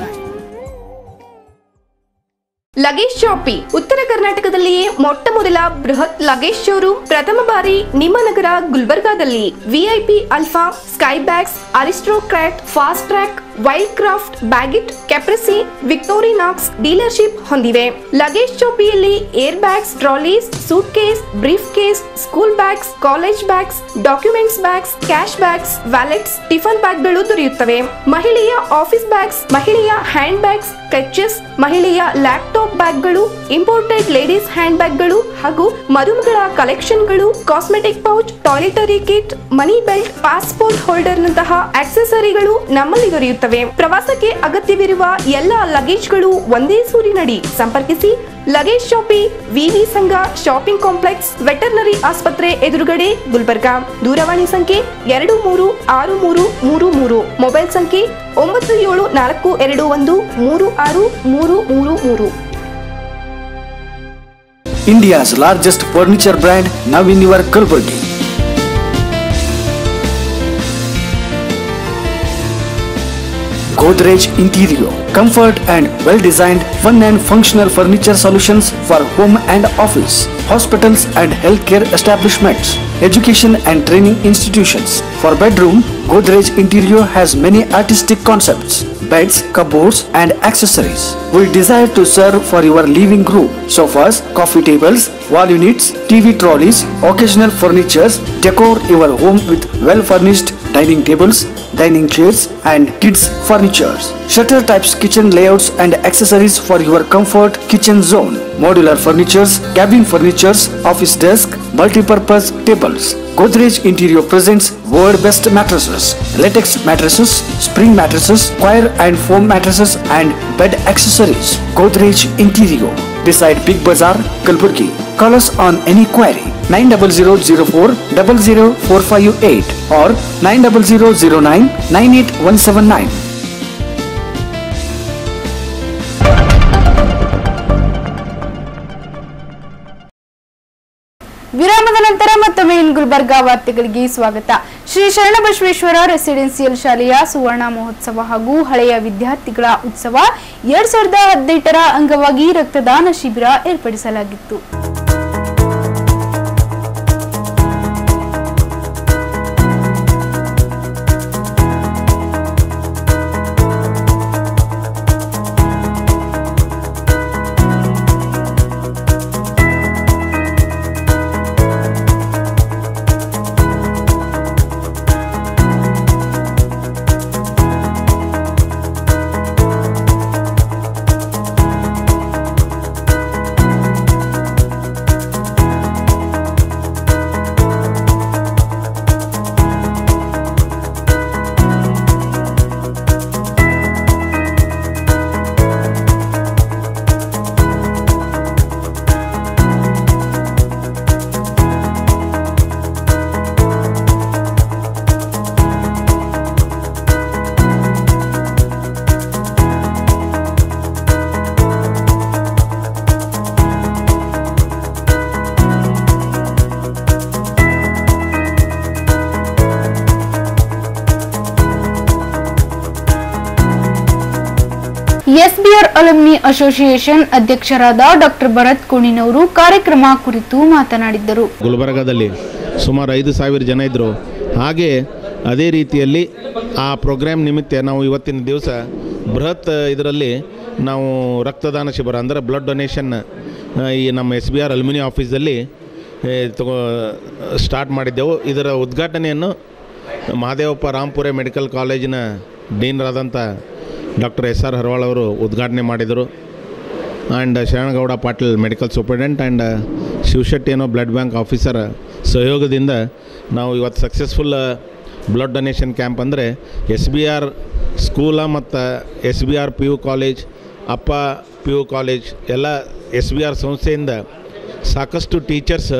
C: luggage shoppe ಉತ್ತರ ಕರ್ನಾಟಕದಲ್ಲಿಯೇ ಮೊಟ್ಟ ಮೊದಲ ಬೃಹತ್ ಲಗೇಜ್ ಶೋರೂಮ್ ಪ್ರಥಮ ಬಾರಿ ನಿಮ್ಮ ನಗರ ಗುಲ್ಬರ್ಗಾದಲ್ಲಿ VIP Alfa Skybags Aristocrat Fastrack Wildcraft Baggit Caprese Victorinox dealership ಹೊಂದಿವೆ ಲಗೇಜ್ ಶಾಪಿಯಲ್ಲಿ air bags trolleys suitcase briefcase school bags college bags documents bags cash bags wallets tiffin ಬ್ಯಾಗ್ಗಳು ದೊರೆಯುತ್ತವೆ ಮಹಿಳೆಯ ಆಫೀಸ್ ಬ್ಯಾಗ್ಸ್ ಮಹಿಳೆಯ ಹ್ಯಾಂಡ್ ಬ್ಯಾಗ್ಸ್ ಕ್ರಚಸ್ ಮಹಿಳೆಯ ಲ್ಯಾಪ್ಟಾಪ್ ಬ್ಯಾಗ್ಗಳು ಇಂಪೋರ್ಟೆಡ್ ಲೇಡೀಸ್ ಹ್ಯಾಂಡ್ ಬ್ಯಾಗ್ಗಳು ಹಾಗೂ ಮರುಮಗಳ ಕಲೆಕ್ಷನ್ಗಳು cosmetic pouch toiletry kit money belt passport holder ನಂತಹ ಆಕ್ಸೆಸರಿಗಳು ನಮ್ಮಲ್ಲಿ ದೊರೆಯುತ್ತವೆ ಪ್ರವಾಸಕ್ಕೆ ಅಗತ್ಯವಿರುವ ಎಲ್ಲ ಲಗೇಜ್ಗಳು ಒಂದೇ ಸೂರಿನಡಿ ಸಂಪರ್ಕಿಸಿ ಲಗೇಜ್ ಶಾಪಿ ವಿವಿ ಸಂಘ ಶಾಪಿಂಗ್ ಕಾಂಪ್ಲೆಕ್ಸ್ ವೆಟರ್ನರಿ ಆಸ್ಪತ್ರೆ ಎದುರುಗಡೆ ಗುಲ್ಬರ್ಗಾ ದೂರವಾಣಿ ಸಂಖ್ಯೆ ಎರಡು ಮೂರು ಆರು ಮೂರು ಮೂರು ಮೂರು ಮೊಬೈಲ್ ಸಂಖ್ಯೆ ಒಂಬತ್ತು ಏಳು ನಾಲ್ಕು ಎರಡು ಒಂದು ಮೂರು ಆರು ಮೂರು ಮೂರು ಮೂರು
A: India's largest furniture brand now in your Kalburgi. Godrej Interior, comfort and well-designed, fun and functional furniture solutions for home and office, hospitals and healthcare establishments, education and training institutions. For bedroom, Godrej Interior has many artistic concepts, beds, cupboards and accessories. We desire to serve for your living room, sofas, coffee tables, wall units, TV trolleys, occasional furnitures, decor your home with well-furnished dining tables, dining chairs and kids furnitures. Shutter types kitchen layouts and accessories for your comfort kitchen zone. modular furnitures, cabin furnitures, office desk, multi-purpose tables. Godrej Interior presents world best mattresses, latex mattresses, spring mattresses, choir and foam mattresses and bed accessories. Godrej Interior beside Big Bazaar, Kalburgi. Call us on any query 90004 00458 or 90009 98179.
B: ವಿರಾಮದ ನಂತರ ಮತ್ತೊಮ್ಮೆ ಇನ್ ಗುಲ್ಬರ್ಗಾ ವಾರ್ತೆಗಳಿಗೆ ಸ್ವಾಗತ ಶ್ರೀ ಶರಣಬಸವೇಶ್ವರ ರೆಸಿಡೆನ್ಸಿಯಲ್ ಶಾಲೆಯ ಸುವರ್ಣ ಮಹೋತ್ಸವ ಹಾಗೂ ಹಳೆಯ ವಿದ್ಯಾರ್ಥಿಗಳ ಉತ್ಸವ ಎರಡ್ ಸಾವಿರದ ಹದಿನೆಂಟರ ಅಂಗವಾಗಿ ರಕ್ತದಾನ ಶಿಬಿರ ಏರ್ಪಡಿಸಲಾಗಿತ್ತು ಎಸ್ಬಿಆರ್ ಅಲಮ್ನಿ ಅಸೋಸಿಯೇಷನ್ ಅಧ್ಯಕ್ಷರಾದ ಡಾಕ್ಟರ್ ಭರತ್ ಕುಣಿನವರು ಕಾರ್ಯಕ್ರಮ ಕುರಿತು ಮಾತನಾಡಿದ್ದರು
L: ಗುಲ್ಬರ್ಗಾದಲ್ಲಿ ಸುಮಾರು ಐದು ಸಾವಿರ ಜನ ಇದ್ದರು ಹಾಗೆ ಅದೇ ರೀತಿಯಲ್ಲಿ ಆ ಪ್ರೋಗ್ರಾಮ್ ನಿಮಿತ್ತ ನಾವು ಇವತ್ತಿನ ದಿವಸ ಬೃಹತ್ ಇದರಲ್ಲಿ ನಾವು ರಕ್ತದಾನ ಶಿಬಿರ ಅಂದರೆ ಬ್ಲಡ್ ಡೊನೇಷನ್ ಈ ನಮ್ಮ ಎಸ್ ಬಿ ಆರ್ ಅಲ್ಮಿನಿ ಆಫೀಸಲ್ಲಿ ಏ, ತಗೋ ಸ್ಟಾರ್ಟ್ ಮಾಡಿದ್ದೆವು ಇದರ ಉದ್ಘಾಟನೆಯನ್ನು ಮಹಾದೇವಪ್ಪ ರಾಂಪುರೆ ಮೆಡಿಕಲ್ ಕಾಲೇಜಿನ ಡೀನ್ರಾದಂಥ ಡಾಕ್ಟರ್ ಎಸ್ ಆರ್ ಹರ್ವಾಳ್ ಅವರು ಉದ್ಘಾಟನೆ ಮಾಡಿದರು and Sharanagouda Patil medical superintendent and Shivashetty ಅನ್ನೋ ಬ್ಲಡ್ ಬ್ಯಾಂಕ್ ಆಫೀಸರ್ ಸಹಯೋಗದಿಂದ ನಾವು ಇವತ್ತು ಸಕ್ಸಸ್ಫುಲ್ ಬ್ಲಡ್ ಡೊನೇಷನ್ ಕ್ಯಾಂಪ್ ಅಂದರೆ ಎಸ್ ಬಿ ಆರ್ ಸ್ಕೂಲ ಮತ್ತು S B R P U college ಅಪ್ಪ ಪಿ ಯು ಕಾಲೇಜ್ ಎಲ್ಲ ಎಸ್ ಬಿ ಆರ್ ಸಂಸ್ಥೆಯಿಂದ ಸಾಕಷ್ಟು ಟೀಚರ್ಸ್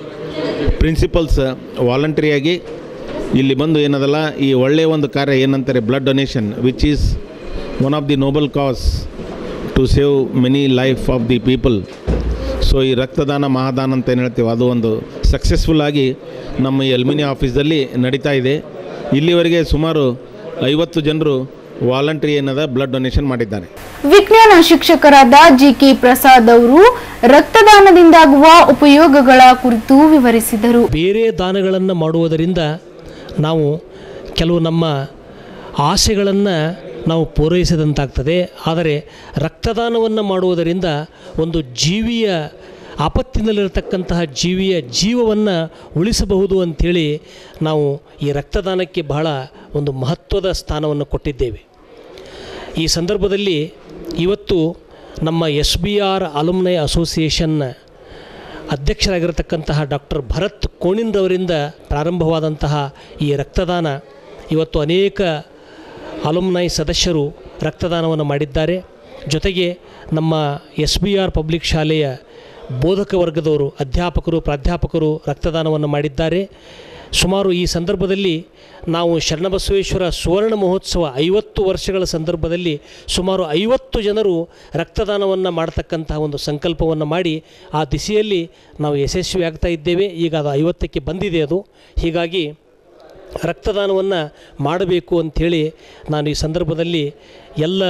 L: ಪ್ರಿನ್ಸಿಪಲ್ಸ್ ವಾಲಂಟ್ರಿಯಾಗಿ ಇಲ್ಲಿ ಬಂದು ಏನದಲ್ಲ ಈ ಒಳ್ಳೆಯ ಒಂದು ಕಾರ್ಯ ಏನಂತಾರೆ blood donation which is one of the noble cause to save many life of the people so ಈ ರಕ್ತದಾನ ಮಹಾದಾನ ಅಂತ ಏನು ಹೇಳ್ತೀವಿ ಅದು ಒಂದು ಸಕ್ಸಸ್ಫುಲ್ ಆಗಿ ನಮ್ಮ ಈ ಅಲ್ಮಿನಿ ಆಫೀಸಲ್ಲಿ ನಡೀತಾ ಇದೆ ಇಲ್ಲಿವರೆಗೆ ಸುಮಾರು ಐವತ್ತು ಜನರು ವಾಲಂಟ್ರಿ ಏನದ ಬ್ಲಡ್ ಡೊನೇಷನ್ ಮಾಡಿದ್ದಾರೆ
B: ವಿಜ್ಞಾನ ಶಿಕ್ಷಕರಾದ ಜಿ ಕೆ ಪ್ರಸಾದ್ ಅವರು ರಕ್ತದಾನದಿಂದಾಗುವ ಉಪಯೋಗಗಳ ಕುರಿತು ವಿವರಿಸಿದರು
M: ಬೇರೆ ದಾನಗಳನ್ನು ಮಾಡುವುದರಿಂದ ನಾವು ಕೆಲವು ನಮ್ಮ ಆಸೆಗಳನ್ನು ನಾವು ಪೂರೈಸಿದಂತಾಗ್ತದೆ ಆದರೆ ರಕ್ತದಾನವನ್ನು ಮಾಡುವುದರಿಂದ ಒಂದು ಜೀವಿಯ ಆಪತ್ತಿನಲ್ಲಿರತಕ್ಕಂತಹ ಜೀವಿಯ ಜೀವವನ್ನು ಉಳಿಸಬಹುದು ಅಂಥೇಳಿ ನಾವು ಈ ರಕ್ತದಾನಕ್ಕೆ ಬಹಳ ಒಂದು ಮಹತ್ವದ ಸ್ಥಾನವನ್ನು ಕೊಟ್ಟಿದ್ದೇವೆ ಈ ಸಂದರ್ಭದಲ್ಲಿ ಇವತ್ತು ನಮ್ಮ ಎಸ್ ಬಿ ಆರ್ ಅಲುಮ್ನೈ ಅಸೋಸಿಯೇಷನ್ನ ಅಧ್ಯಕ್ಷರಾಗಿರತಕ್ಕಂತಹ ಡಾಕ್ಟರ್ ಭರತ್ ಕೋಣಿನ್ರವರಿಂದ ಪ್ರಾರಂಭವಾದಂತಹ ಈ ರಕ್ತದಾನ ಇವತ್ತು ಅನೇಕ ಅಲುಮ್ನೈ ಸದಸ್ಯರು ರಕ್ತದಾನವನ್ನು ಮಾಡಿದ್ದಾರೆ ಜೊತೆಗೆ ನಮ್ಮ ಎಸ್ ಬಿ ಆರ್ ಪಬ್ಲಿಕ್ ಶಾಲೆಯ ಬೋಧಕ ವರ್ಗದವರು ಅಧ್ಯಾಪಕರು ಪ್ರಾಧ್ಯಾಪಕರು ರಕ್ತದಾನವನ್ನು ಮಾಡಿದ್ದಾರೆ ಸುಮಾರು ಈ ಸಂದರ್ಭದಲ್ಲಿ ನಾವು ಶರಣಬಸವೇಶ್ವರ ಸುವರ್ಣ ಮಹೋತ್ಸವ ಐವತ್ತು ವರ್ಷಗಳ ಸಂದರ್ಭದಲ್ಲಿ ಸುಮಾರು ಐವತ್ತು ಜನರು ರಕ್ತದಾನವನ್ನು ಮಾಡತಕ್ಕಂತಹ ಒಂದು ಸಂಕಲ್ಪವನ್ನು ಮಾಡಿ ಆ ದಿಸೆಯಲ್ಲಿ ನಾವು ಯಶಸ್ವಿ ಆಗ್ತಾ ಇದ್ದೇವೆ ಈಗ ಅದು ಐವತ್ತಕ್ಕೆ ಬಂದಿದೆ ಅದು ಹೀಗಾಗಿ ರಕ್ತದಾನವನ್ನು ಮಾಡಬೇಕು ಅಂಥೇಳಿ ನಾನು ಈ ಸಂದರ್ಭದಲ್ಲಿ ಎಲ್ಲ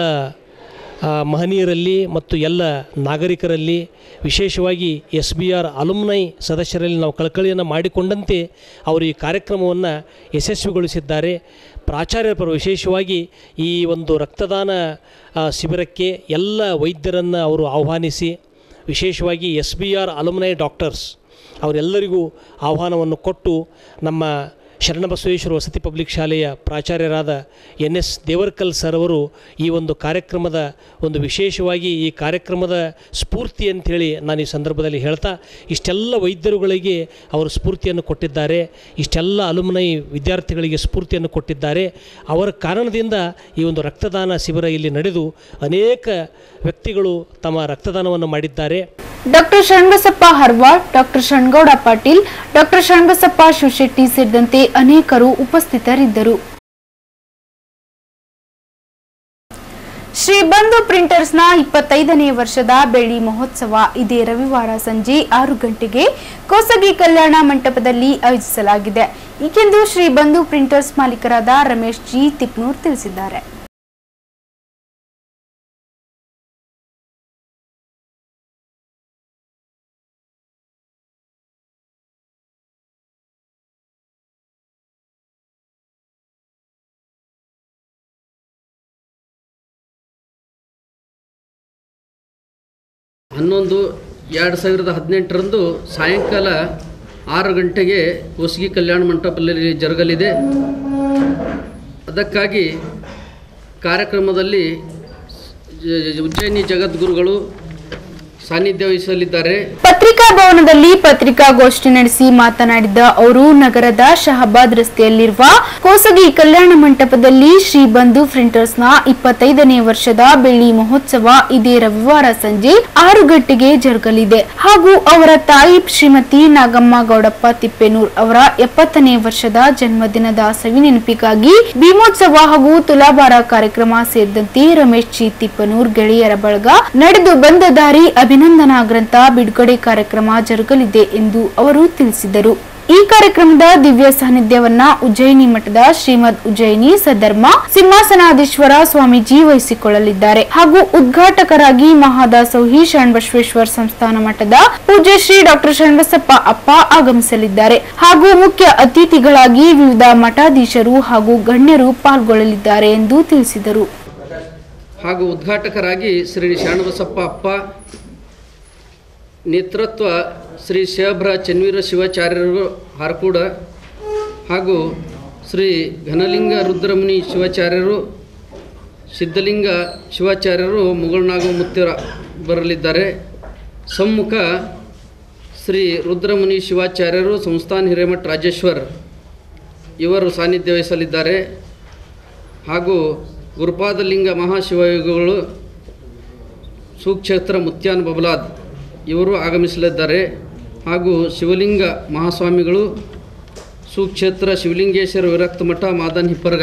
M: ಆ, ಮಹನೀಯರಲ್ಲಿ ಮತ್ತು ಎಲ್ಲ ನಾಗರಿಕರಲ್ಲಿ ವಿಶೇಷವಾಗಿ ಎಸ್ ಬಿ ಆರ್ ಅಲುಮ್ನೈ ಸದಸ್ಯರಲ್ಲಿ ನಾವು ಕಳಕಳಿಯನ್ನು ಮಾಡಿಕೊಂಡಂತೆ ಅವರು ಈ ಕಾರ್ಯಕ್ರಮವನ್ನು ಯಶಸ್ವಿಗೊಳಿಸಿದ್ದಾರೆ ಪ್ರಾಚಾರ್ಯರ ಪರ ವಿಶೇಷವಾಗಿ ಈ ಒಂದು ರಕ್ತದಾನ ಆ, ಶಿಬಿರಕ್ಕೆ ಎಲ್ಲ ವೈದ್ಯರನ್ನು ಅವರು ಆಹ್ವಾನಿಸಿ ವಿಶೇಷವಾಗಿ S B R alumni doctors ಅವರೆಲ್ಲರಿಗೂ ಆಹ್ವಾನವನ್ನು ಕೊಟ್ಟು ನಮ್ಮ ಶರಣಬಸವೇಶ್ವರ ವಸತಿ ಪಬ್ಲಿಕ್ ಶಾಲೆಯ ಪ್ರಾಚಾರ್ಯರಾದ ಎನ್ ಎಸ್ ದೇವರ್ಕಲ್ ಸರ್ ಅವರು ಈ ಒಂದು ಕಾರ್ಯಕ್ರಮದ ಒಂದು ವಿಶೇಷವಾಗಿ ಈ ಕಾರ್ಯಕ್ರಮದ ಸ್ಫೂರ್ತಿ ಅಂಥೇಳಿ ನಾನು ಈ ಸಂದರ್ಭದಲ್ಲಿ ಹೇಳ್ತಾ ಇಷ್ಟೆಲ್ಲ ವೈದ್ಯರುಗಳಿಗೆ ಅವರು ಸ್ಫೂರ್ತಿಯನ್ನು ಕೊಟ್ಟಿದ್ದಾರೆ ಇಷ್ಟೆಲ್ಲ ಅಲುಮನೈ ವಿದ್ಯಾರ್ಥಿಗಳಿಗೆ ಸ್ಫೂರ್ತಿಯನ್ನು ಕೊಟ್ಟಿದ್ದಾರೆ ಅವರ ಕಾರಣದಿಂದ ಈ ಒಂದು ರಕ್ತದಾನ ಶಿಬಿರ ಇಲ್ಲಿ ನಡೆದು ಅನೇಕ ವ್ಯಕ್ತಿಗಳು ತಮ್ಮ ರಕ್ತದಾನವನ್ನು ಮಾಡಿದ್ದಾರೆ
D: doctor Sharanabasappa Harwad doctor Sharanagouda Patil doctor Sharanabasappa Shivashetty ಸೇರಿದಂತೆ ಅನೇಕರು ಉಪಸ್ಥಿತರಿದ್ದರು ಶ್ರೀ ಬಂಧು ಪ್ರಿಂಟರ್ಸ್ನ ಇಪ್ಪತ್ತೈದನೇ ವರ್ಷದ ಬೆಳ್ಳಿ ಮಹೋತ್ಸವ ಇದೇ ರವಿವಾರ ಸಂಜೆ ಆರು ಗಂಟೆಗೆ ಕೋಸಗಿ ಕಲ್ಯಾಣ ಮಂಟಪದಲ್ಲಿ ಆಯೋಜಿಸಲಾಗಿದೆ ಏಕೆಂದು ಶ್ರೀ ಬಂಧು ಪ್ರಿಂಟರ್ಸ್ ಮಾಲೀಕರಾದ ರಮೇಶ್ ಜಿ ತಿಪ್ನೂರ್ ತಿಳಿಸಿದ್ದಾರೆ
N: ಹನ್ನೊಂದು ಎರಡು ಸಾವಿರದ ಹದಿನೆಂಟರಂದು ಸಾಯಂಕಾಲ ಆರು ಗಂಟೆಗೆ ಹೊಸಗಿ ಕಲ್ಯಾಣ ಮಂಟಪದಲ್ಲಿ ಜರುಗಲಿದೆ ಅದಕ್ಕಾಗಿ ಕಾರ್ಯಕ್ರಮದಲ್ಲಿ ಜ- ಜ- ಉಜ್ಜಯಿನಿ ಜಗದ್ಗುರುಗಳು ಸಾನ್ನಿಧ್ಯ ವಹಿಸಲಿದ್ದಾರೆ
D: ಪತ್ರಿಕಾ ಭವನದಲ್ಲಿ ಪತ್ರಿಕಾಗೋಷ್ಠಿ ನಡೆಸಿ ಮಾತನಾಡಿದ ಅವರು ನಗರದ ಶಹಬಾದ್ ರಸ್ತೆಯಲ್ಲಿರುವ ಕೋಸಗಿ ಕಲ್ಯಾಣ ಮಂಟಪದಲ್ಲಿ ಶ್ರೀ ಬಂಧು ಪ್ರಿಂಟರ್ಸ್ನ ಇಪ್ಪತ್ತೈದನೇ ವರ್ಷದ ಬೆಳ್ಳಿ ಮಹೋತ್ಸವ ಇದೇ ರವಿವಾರ ಸಂಜೆ ಆರು ಗಂಟೆಗೆ ಜರುಗಲಿದೆ ಹಾಗೂ ಅವರ ತಾಯಿ ಶ್ರೀಮತಿ ನಾಗಮ್ಮ ಗೌಡಪ್ಪ ತಿಪ್ಪೇನೂರ್ ಅವರ ಎಪ್ಪತ್ತನೇ ವರ್ಷದ ಜನ್ಮದಿನದ ಸವಿನೆನಪಿಗಾಗಿ ಭೀಮೋತ್ಸವ ಹಾಗೂ ತುಲಾಭಾರ ಕಾರ್ಯಕ್ರಮ ಸೇರಿದಂತೆ ರಮೇಶ್ ಜಿ ತಿಪ್ಪನೂರ್ ಗೆಳೆಯರ ಬಳಗ ನಡೆದು ಬಂದ ದಾರಿ ಅಭಿನಂದನಾ ಗ್ರಂಥ ಬಿಡುಗಡೆ ಕಾರ್ಯಕ್ರಮ ಜರುಗಲಿದೆ ಎಂದು ಅವರು ತಿಳಿಸಿದರು ಈ ಕಾರ್ಯಕ್ರಮದ ದಿವ್ಯ ಸಾನ್ನಿಧ್ಯವನ್ನ ಉಜ್ಜಯಿನಿ ಮಠದ ಶ್ರೀಮದ್ ಉಜ್ಜಯಿನಿ ಸದ್ಧರ್ಮ ಸಿಂಹಾಸನಾಧೀಶ್ವರ ಸ್ವಾಮೀಜಿ ವಹಿಸಿಕೊಳ್ಳಲಿದ್ದಾರೆ ಹಾಗೂ ಉದ್ಘಾಟಕರಾಗಿ ಮಹಾದಾಸೋಹಿ ಶರಣಬಸವೇಶ್ವರ ಸಂಸ್ಥಾನ ಮಠದ ಪೂಜ್ಯ ಶ್ರೀ ಡಾಕ್ಟರ್ ಶರಣಬಸಪ್ಪ ಅಪ್ಪ ಆಗಮಿಸಲಿದ್ದಾರೆ ಹಾಗೂ ಮುಖ್ಯ ಅತಿಥಿಗಳಾಗಿ ವಿವಿಧ ಮಠಾಧೀಶರು ಹಾಗೂ ಗಣ್ಯರು ಪಾಲ್ಗೊಳ್ಳಲಿದ್ದಾರೆ ಎಂದು ತಿಳಿಸಿದರು
N: ಹಾಗೂ ಉದ್ಘಾಟಕರಾಗಿ ಶ್ರೀ ಶರಣಬಸಪ್ಪ ಅಪ್ಪ ನೇತೃತ್ವ ಶ್ರೀ ಶೇಬ್ರ ಚನ್ವೀರ ಶಿವಾಚಾರ್ಯರು ಹಾರಕೂಡ ಹಾಗೂ ಶ್ರೀ ಘನಲಿಂಗ ರುದ್ರಮುನಿ ಶಿವಾಚಾರ್ಯರು ಸಿದ್ಧಲಿಂಗ ಶಿವಾಚಾರ್ಯರು ಮುಗಳನಾಗು ಮುತ್ತರ ಬರಲಿದ್ದಾರೆ ಸಮ್ಮುಖ ಶ್ರೀ ರುದ್ರಮುನಿ ಶಿವಾಚಾರ್ಯರು ಸಂಸ್ಥಾನ ಹಿರೇಮಠ ರಾಜೇಶ್ವರ್ ಇವರು ಸಾನ್ನಿಧ್ಯ ವಹಿಸಲಿದ್ದಾರೆ ಹಾಗೂ ಗುರುಪಾದಲಿಂಗ ಮಹಾಶಿವಯೋಗಿಗಳು ಸುಕ್ಷೇತ್ರ ಮುತ್ಯಾನ್ ಬಬಲಾದ್ ಇವರು ಆಗಮಿಸಲಿದ್ದಾರೆ ಹಾಗೂ ಶಿವಲಿಂಗ ಮಹಾಸ್ವಾಮಿಗಳು ಸುಕ್ಷೇತ್ರ ಶಿವಲಿಂಗೇಶ್ವರ ವಿರಕ್ತ ಮಠ ಮಾದನ್ ಹಿಪ್ಪರ್ಗ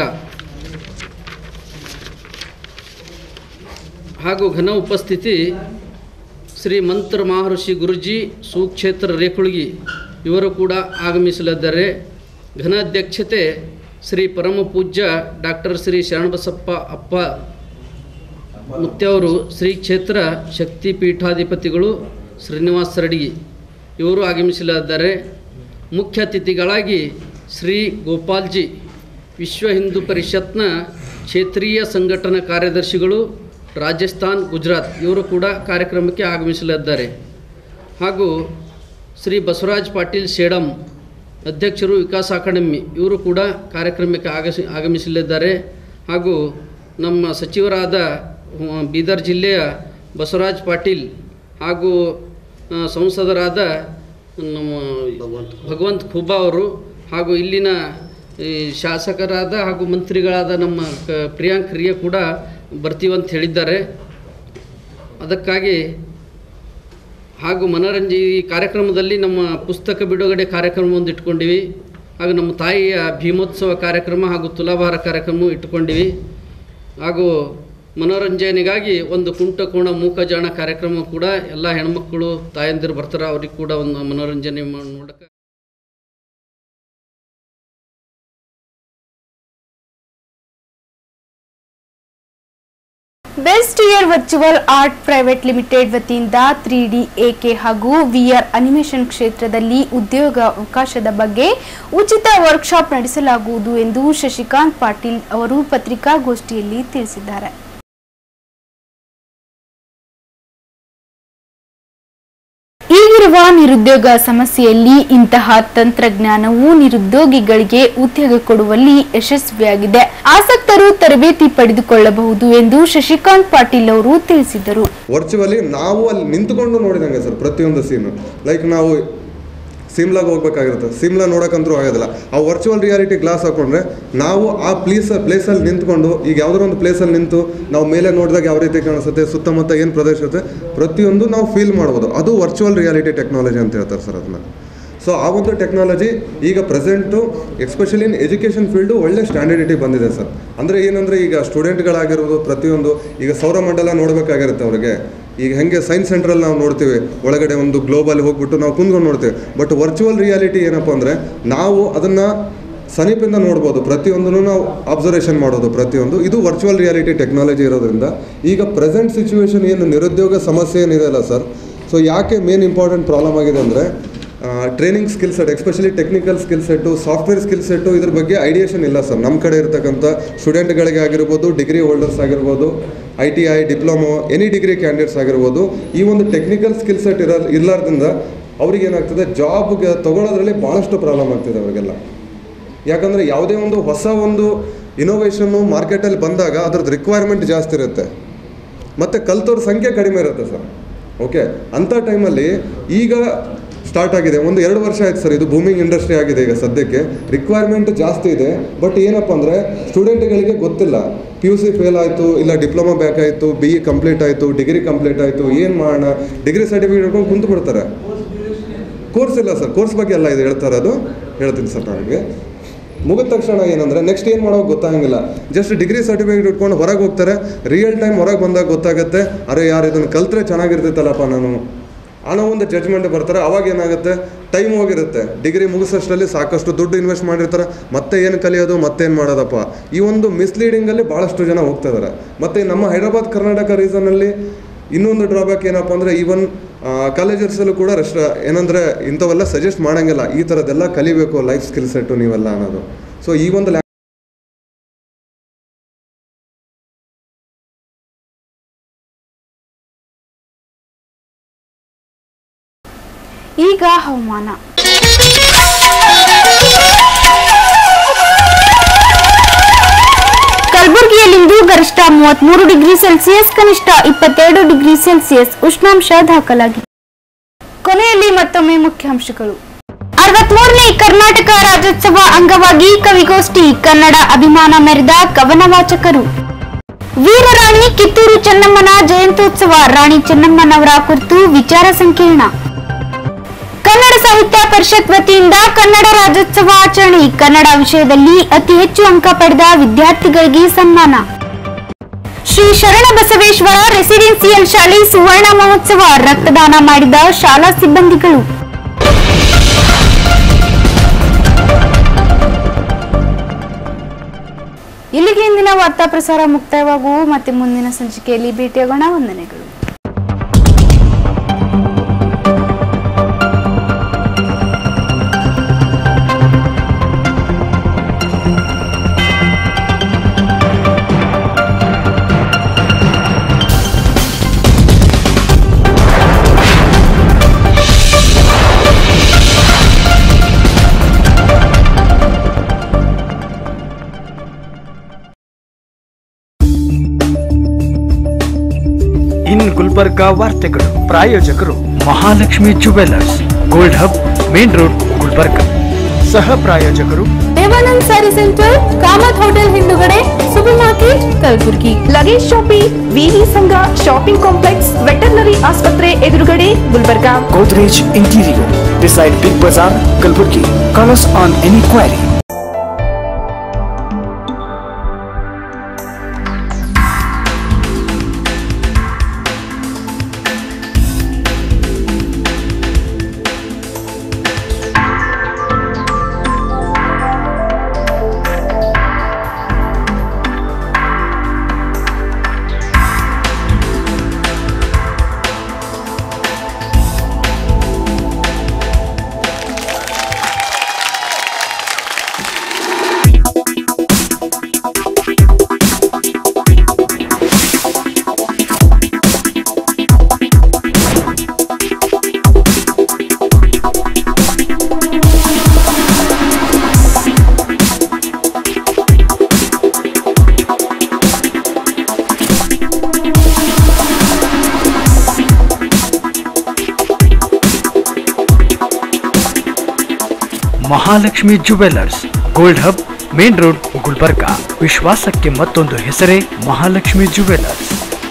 N: ಹಾಗೂ ಘನ ಉಪಸ್ಥಿತಿ ಶ್ರೀ ಮಂತ್ರ ಮಹರ್ಷಿ ಗುರುಜಿ ಸುಕ್ಷೇತ್ರ ರೇಕುಳ್ಗಿ ಇವರು ಕೂಡ ಆಗಮಿಸಲಿದ್ದಾರೆ ಘನ ಅಧ್ಯಕ್ಷತೆ ಶ್ರೀ ಪರಮ ಪೂಜ್ಯ ಡಾಕ್ಟರ್ ಶ್ರೀ ಶರಣಬಸಪ್ಪ ಅಪ್ಪ ಮುತ್ಯವರು ಶ್ರೀ ಕ್ಷೇತ್ರ ಶಕ್ತಿ ಪೀಠಾಧಿಪತಿಗಳು ಶ್ರೀನಿವಾಸ ರಡ್ಗಿ ಇವರು ಆಗಮಿಸಲಿದ್ದಾರೆ ಮುಖ್ಯ ಅತಿಥಿಗಳಾಗಿ ಶ್ರೀ ಗೋಪಾಲ್ಜಿ ವಿಶ್ವ ಹಿಂದೂ ಪರಿಷತ್ನ ಕ್ಷೇತ್ರೀಯ ಸಂಘಟನಾ ಕಾರ್ಯದರ್ಶಿಗಳು ರಾಜಸ್ಥಾನ್ ಗುಜರಾತ್ ಇವರು ಕೂಡ ಕಾರ್ಯಕ್ರಮಕ್ಕೆ ಆಗಮಿಸಲಿದ್ದಾರೆ ಹಾಗೂ ಶ್ರೀ ಬಸವರಾಜ್ ಪಾಟೀಲ್ ಸೇಡಂ ಅಧ್ಯಕ್ಷರು ವಿಕಾಸ್ ಅಕಾಡೆಮಿ ಇವರು ಕೂಡ ಕಾರ್ಯಕ್ರಮಕ್ಕೆ ಆಗಸಿ ಆಗಮಿಸಲಿದ್ದಾರೆ ಹಾಗೂ ನಮ್ಮ ಸಚಿವರಾದ ಅಹ್, ಬೀದರ್ ಜಿಲ್ಲೆಯ ಬಸವರಾಜ್ ಪಾಟೀಲ್ ಹಾಗೂ ಆ, ಸಂಸದರಾದ ನಮ್ಮ ಭಗವಂತ್ ಖೂಬಾ ಅವರು ಹಾಗೂ ಇಲ್ಲಿನ ಈ ಶಾಸಕರಾದ ಹಾಗೂ ಮಂತ್ರಿಗಳಾದ ನಮ್ಮ ಕ ಪ್ರಿಯಾಂಕ್ ಖರ್ಗೆ ಕೂಡ ಬರ್ತೀವಂತ ಹೇಳಿದ್ದಾರೆ ಅದಕ್ಕಾಗಿ ಹಾಗೂ ಮನೋರಂಜನೆ ಈ ಕಾರ್ಯಕ್ರಮದಲ್ಲಿ ನಮ್ಮ ಪುಸ್ತಕ ಬಿಡುಗಡೆ ಕಾರ್ಯಕ್ರಮ ಒಂದು ಇಟ್ಕೊಂಡಿವಿ ಹಾಗೂ ನಮ್ಮ ತಾಯಿಯ ಭೀಮೋತ್ಸವ ಕಾರ್ಯಕ್ರಮ ಹಾಗೂ ತುಲಾಭಾರ ಕಾರ್ಯಕ್ರಮ ಇಟ್ಕೊಂಡಿವಿ ಹಾಗೂ ಮನೋರಂಜನೆಗಾಗಿ ಒಂದು ಕುಂಟ ಕೋಣ ಮೂಕಜಾಣ ಕಾರ್ಯಕ್ರಮ ಕೂಡ ಎಲ್ಲ ಹೆಣ್ಮಕ್ಳು ತಾಯಂದಿರು ಬರ್ತಾರೆ ಅವ್ರಿಗೆ ಕೂಡ ಒಂದು ಮನೋರಂಜನೆ ಮಾಡಿ ನೋಡಕ್ಕೆ
D: best year virtual art private limited ವತಿಯಿಂದ ತ್ರೀ ಡಿ ಎಕೆ ಹಾಗೂ ವಿಆರ್ ಅನಿಮೇಷನ್ ಕ್ಷೇತ್ರದಲ್ಲಿ ಉದ್ಯೋಗ ಅವಕಾಶದ ಬಗ್ಗೆ ಉಚಿತ ವರ್ಕ್ಶಾಪ್ ನಡೆಸಲಾಗುವುದು ಎಂದು ಶಶಿಕಾಂತ್ ಪಾಟೀಲ್ ಅವರು ಪತ್ರಿಕಾಗೋಷ್ಠಿಯಲ್ಲಿ ತಿಳಿಸಿದ್ದಾರೆ ಈಗಿರುವ ನಿರುದ್ಯೋಗ ಸಮಸ್ಯೆಯಲ್ಲಿ ಇಂತಹ ತಂತ್ರಜ್ಞಾನವು ನಿರುದ್ಯೋಗಿಗಳಿಗೆ ಉದ್ಯೋಗ ಕೊಡುವಲ್ಲಿ ಯಶಸ್ವಿಯಾಗಿದೆ ಆಸಕ್ತರು ತರಬೇತಿ ಪಡೆದುಕೊಳ್ಳಬಹುದು ಎಂದು ಶಶಿಕಾಂತ್ ಪಾಟೀಲ್ ಅವರು ತಿಳಿಸಿದರು
O: ವರ್ಚುವಲಿ ನಾವು ಅಲ್ಲಿ ನಿಂತ್ಕೊಂಡು ನೋಡಿದಂಗೆ ಸರ್ ಪ್ರತಿಯೊಂದು ಸೀನು ಲೈಕ್ ನಾವು ಸಿಮ್ಲಾಗೆ ಹೋಗ್ಬೇಕಾಗಿರುತ್ತೆ ಸಿಮ್ಲಾ ನೋಡೋಕ್ಕಂತೂ ಆಗೋದಿಲ್ಲ ಆ ವರ್ಚುವಲ್ ರಿಯಾಲಿಟಿ ಗ್ಲಾಸ್ ಹಾಕೊಂಡ್ರೆ ನಾವು ಆ ಪ್ಲೇಸ್ ಪ್ಲೇಸಲ್ಲಿ ನಿಂತ್ಕೊಂಡು ಈಗ ಯಾವುದೋ ಒಂದು ಪ್ಲೇಸಲ್ಲಿ ನಿಂತು ನಾವು ಮೇಲೆ ನೋಡಿದಾಗ ಯಾವ ರೀತಿ ಕಾಣಿಸುತ್ತೆ ಸುತ್ತಮುತ್ತ ಏನು ಪ್ರದೇಶ ಇರುತ್ತೆ ಪ್ರತಿಯೊಂದು ನಾವು ಫೀಲ್ ಮಾಡ್ಬೋದು ಅದು ವರ್ಚುವಲ್ ರಿಯಾಲಿಟಿ ಟೆಕ್ನಾಲಜಿ ಅಂತ ಹೇಳ್ತಾರೆ ಸರ್ ಅದನ್ನ ಸೊ ಆ ಒಂದು ಟೆಕ್ನಾಲಜಿ ಈಗ present especially in education field ಒಳ್ಳೆ ಸ್ಟ್ಯಾಂಡರ್ಡಿಟಿ ಬಂದಿದೆ ಸರ್ ಅಂದರೆ ಏನಂದರೆ ಈಗ ಸ್ಟೂಡೆಂಟ್ಗಳಾಗಿರ್ಬೋದು ಪ್ರತಿಯೊಂದು ಈಗ ಸೌರಮಂಡಲ ನೋಡಬೇಕಾಗಿರುತ್ತೆ ಅವ್ರಿಗೆ ಈಗ ಹೆಂಗೆ ಸೈನ್ಸ್ ಸೆಂಟ್ರಲ್ಲಿ ನಾವು ನೋಡ್ತೀವಿ ಒಳಗಡೆ ಒಂದು ಗ್ಲೋಬಲ್ ಹೋಗ್ಬಿಟ್ಟು ನಾವು ಕುಂದ್ಕೊಂಡು ನೋಡ್ತೀವಿ ಬಟ್ ವರ್ಚುವಲ್ ರಿಯಾಲಿಟಿ ಏನಪ್ಪ ಅಂದರೆ ನಾವು ಅದನ್ನು ಸಮೀಪದಿಂದ ನೋಡ್ಬೋದು ಪ್ರತಿಯೊಂದನ್ನು ನಾವು ಅಬ್ಸರ್ವೇಷನ್ ಮಾಡೋದು ಪ್ರತಿಯೊಂದು ಇದು ವರ್ಚುವಲ್ ರಿಯಾಲಿಟಿ ಟೆಕ್ನಾಲಜಿ ಇರೋದ್ರಿಂದ ಈಗ ಪ್ರೆಸೆಂಟ್ ಸಿಚುವೇಶನ್ ಏನು ನಿರುದ್ಯೋಗ ಸಮಸ್ಯೆ ಏನಿದೆ ಅಲ್ಲ ಸರ್ ಸೊ ಯಾಕೆ ಮೇನ್ ಇಂಪಾರ್ಟೆಂಟ್ ಪ್ರಾಬ್ಲಮ್ ಆಗಿದೆ ಅಂದರೆ training skill set especially technical skill set software skill set ಇದ್ರ ಬಗ್ಗೆ ಐಡಿಯೇಷನ್ ಇಲ್ಲ ಸರ್ ನಮ್ಮ ಕಡೆ ಇರ್ತಕ್ಕಂಥ ಸ್ಟೂಡೆಂಟ್ಗಳಿಗೆ ಆಗಿರ್ಬೋದು ಡಿಗ್ರಿ ಹೋಲ್ಡರ್ಸ್ ಆಗಿರ್ಬೋದು I T I diploma any degree candidates ಆಗಿರ್ಬೋದು ಈ ಒಂದು ಟೆಕ್ನಿಕಲ್ ಸ್ಕಿಲ್ ಸೆಟ್ ಇರೋ ಇರ್ಲಾರ್ದಿಂದ ಅವ್ರಿಗೆ ಏನಾಗ್ತದೆ ಜಾಬ್ಗೆ ತಗೊಳ್ಳೋದ್ರಲ್ಲಿ ಭಾಳಷ್ಟು ಪ್ರಾಬ್ಲಮ್ ಆಗ್ತಿದೆ ಅವರಿಗೆಲ್ಲ ಯಾಕಂದರೆ ಯಾವುದೇ ಒಂದು ಹೊಸ ಒಂದು ಇನೋವೇಷನ್ನು ಮಾರ್ಕೆಟಲ್ಲಿ ಬಂದಾಗ ಅದ್ರದ್ದು ರಿಕ್ವೈರ್ಮೆಂಟ್ ಜಾಸ್ತಿ ಇರುತ್ತೆ ಮತ್ತು ಕಲ್ತವ್ರ ಸಂಖ್ಯೆ ಕಡಿಮೆ ಇರುತ್ತೆ ಸರ್ ಓಕೆ ಅಂಥ ಟೈಮಲ್ಲಿ ಈಗ ಸ್ಟಾರ್ಟ್ ಆಗಿದೆ ಒಂದು ಎರಡು ವರ್ಷ ಆಯ್ತು ಸರ್ ಇದು ಬೂಮಿಂಗ್ ಇಂಡಸ್ಟ್ರಿ ಆಗಿದೆ ಈಗ ಸದ್ಯಕ್ಕೆ ರಿಕ್ವೈರ್ಮೆಂಟ್ ಜಾಸ್ತಿ ಇದೆ ಬಟ್ ಏನಪ್ಪ ಅಂದರೆ ಸ್ಟೂಡೆಂಟ್ಗಳಿಗೆ ಗೊತ್ತಿಲ್ಲ ಪಿ ಯು ಸಿ ಫೇಲ್ ಆಯಿತು ಇಲ್ಲ ಡಿಪ್ಲೊಮಾ ಬ್ಯಾಕ್ ಆಯಿತು ಬಿ ಇ ಕಂಪ್ಲೀಟ್ ಆಯಿತು ಡಿಗ್ರಿ ಕಂಪ್ಲೀಟ್ ಆಯಿತು ಏನು ಮಾಡೋಣ ಡಿಗ್ರಿ ಸರ್ಟಿಫಿಕೇಟ್ ಹಿಡ್ಕೊಂಡು ಕುಂತು ಬಿಡ್ತಾರೆ ಕೋರ್ಸ್ ಇಲ್ಲ ಸರ್ ಕೋರ್ಸ್ ಬಗ್ಗೆ ಎಲ್ಲ ಇದು ಹೇಳ್ತಾ ಇರೋದು ಹೇಳ್ತೀನಿ ಸರ್ ನನಗೆ ಮುಗಿದ ತಕ್ಷಣ ಏನಂದರೆ ನೆಕ್ಸ್ಟ್ ಏನು ಮಾಡೋಕೆ ಗೊತ್ತಾಗಂಗಿಲ್ಲ ಜಸ್ಟ್ ಡಿಗ್ರಿ ಸರ್ಟಿಫಿಕೇಟ್ ಇಟ್ಕೊಂಡು ಹೊರಗೆ ಹೋಗ್ತಾರೆ ರಿಯಲ್ ಟೈಮ್ ಹೊರಗೆ ಬಂದಾಗ ಗೊತ್ತಾಗುತ್ತೆ ಅರೆ ಯಾರು ಇದನ್ನು ಕಲ್ತ್ರೆ ಚೆನ್ನಾಗಿರ್ತಿತ್ತಲ್ಲಪ್ಪ ನಾನು ಅನ್ನೋ ಒಂದು ಜಡ್ಜ್ಮೆಂಟ್ ಬರ್ತಾರೆ ಅವಾಗ ಏನಾಗುತ್ತೆ ಟೈಮ್ ಹೋಗಿರುತ್ತೆ ಡಿಗ್ರಿ ಮುಗಿಸೋಷ್ಟರಲ್ಲಿ ಸಾಕಷ್ಟು ದುಡ್ಡು ಇನ್ವೆಸ್ಟ್ ಮಾಡಿರ್ತಾರೆ ಮತ್ತೆ ಏನು ಕಲಿಯೋದು ಮತ್ತೇನು ಮಾಡೋದಪ್ಪ ಈ ಒಂದು ಮಿಸ್ಲೀಡಿಂಗಲ್ಲಿ ಭಾಳಷ್ಟು ಜನ ಹೋಗ್ತಾ ಇದ್ದಾರೆ ಮತ್ತು ನಮ್ಮ ಹೈದರಾಬಾದ್ ಕರ್ನಾಟಕ ರೀಸನಲ್ಲಿ ಇನ್ನೊಂದು ಡ್ರಾಬ್ಯಾಕ್ ಏನಪ್ಪ ಅಂದರೆ ಈವನ್ ಕಾಲೇಜರ್ಸಲ್ಲೂ ಕೂಡ ರೆಸ್ಟ್ ಏನಂದರೆ ಇಂಥವೆಲ್ಲ ಸಜೆಸ್ಟ್ ಮಾಡಂಗಿಲ್ಲ ಈ ಥರದ್ದೆಲ್ಲ ಕಲಿಬೇಕು ಲೈಫ್ ಸ್ಕಿಲ್ ಸೆಟ್ಟು ನೀವೆಲ್ಲ ಅನ್ನೋದು ಸೊ ಈ ಒಂದು ಲ್ಯಾ-
D: ಈಗ ಹವಾಮಾನ ಕಲಬುರಗಿಯಲ್ಲಿಂದು ಗರಿಷ್ಠ ಮೂವತ್ಮೂರು ಡಿಗ್ರಿ ಸೆಲ್ಸಿಯಸ್ ಕನಿಷ್ಠ ಇಪ್ಪತ್ತೆರಡು ಡಿಗ್ರಿ ಸೆಲ್ಸಿಯಸ್ ಉಷ್ಣಾಂಶ ದಾಖಲಾಗಿದೆ ಕೊನೆಯಲ್ಲಿ ಮತ್ತೊಮ್ಮೆ ಮುಖ್ಯಾಂಶಗಳು ಅರವತ್ಮೂರನೇ ಕರ್ನಾಟಕ ರಾಜ್ಯೋತ್ಸವ ಅಂಗವಾಗಿ ಕವಿಗೋಷ್ಠಿ ಕನ್ನಡ ಅಭಿಮಾನ ಮೆರೆದ ಕವನ ವಾಚಕರು ವೀರರಾಣಿ ಕಿತ್ತೂರು ಚೆನ್ನಮ್ಮನ ಜಯಂತ್ಯೋತ್ಸವ ರಾಣಿ ಚೆನ್ನಮ್ಮನವರ ಕುರಿತು ವಿಚಾರ ಸಂಕಿರಣ ಕನ್ನಡ ಸಾಹಿತ್ಯ ಪರಿಷತ್ ವತಿಯಿಂದ ಕನ್ನಡ ರಾಜ್ಯೋತ್ಸವ ಆಚರಣೆ ಕನ್ನಡ ವಿಷಯದಲ್ಲಿ ಅತಿ ಹೆಚ್ಚು ಅಂಕ ಪಡೆದ ವಿದ್ಯಾರ್ಥಿಗಳಿಗೆ ಸನ್ಮಾನ ಶ್ರೀ ಶರಣ ಬಸವೇಶ್ವರ ರೆಸಿಡೆನ್ಸಿಯಲ್ ಶಾಲೆ ಸುವರ್ಣ ಮಹೋತ್ಸವ ರಕ್ತದಾನ ಮಾಡಿದ ಶಾಲಾ ಸಿಬ್ಬಂದಿಗಳು ಇಲ್ಲಿಗೆ ಇಂದಿನ ವಾರ್ತಾ ಪ್ರಸಾರ ಮುಕ್ತಾಯವಾಗುವು ಮತ್ತೆ ಮುಂದಿನ ಸಂಚಿಕೆಯಲ್ಲಿ ಭೇಟಿಯಾಗೋಣ ವಂದನೆಗಳು
A: ಇನ್ ಗುಲ್ಬರ್ಗ ವಾರ್ತೆಗಳು ಪ್ರಾಯೋಜಕರು Mahalakshmi jewellers gold hub main road Gulbarga ಸಹ ಪ್ರಾಯೋಜಕರು
B: ದೇವಾನಂದ್ ಸ್ಯಾರಿ ಸೆಂಟರ್ ಕಾಮತ್ ಹೋಟೆಲ್ ಹಿಂದುಗಡೆ super market Kalaburagi
C: luggage shopping VV Sangha shopping complex veterinary ಆಸ್ಪತ್ರೆ ಎದುರುಗಡೆ Gulbarga
A: Godrej Interior beside Big Bazaar, Kalburgi. Call us on any query. Mahalakshmi jewellers gold hub main road Gulbarga ವಿಶ್ವಾಸಕ್ಕೆ ಮತ್ತೊಂದು ಹೆಸರೇ ಮಹಾಲಕ್ಷ್ಮಿ ಜುವೆಲ್ಲರ್ಸ್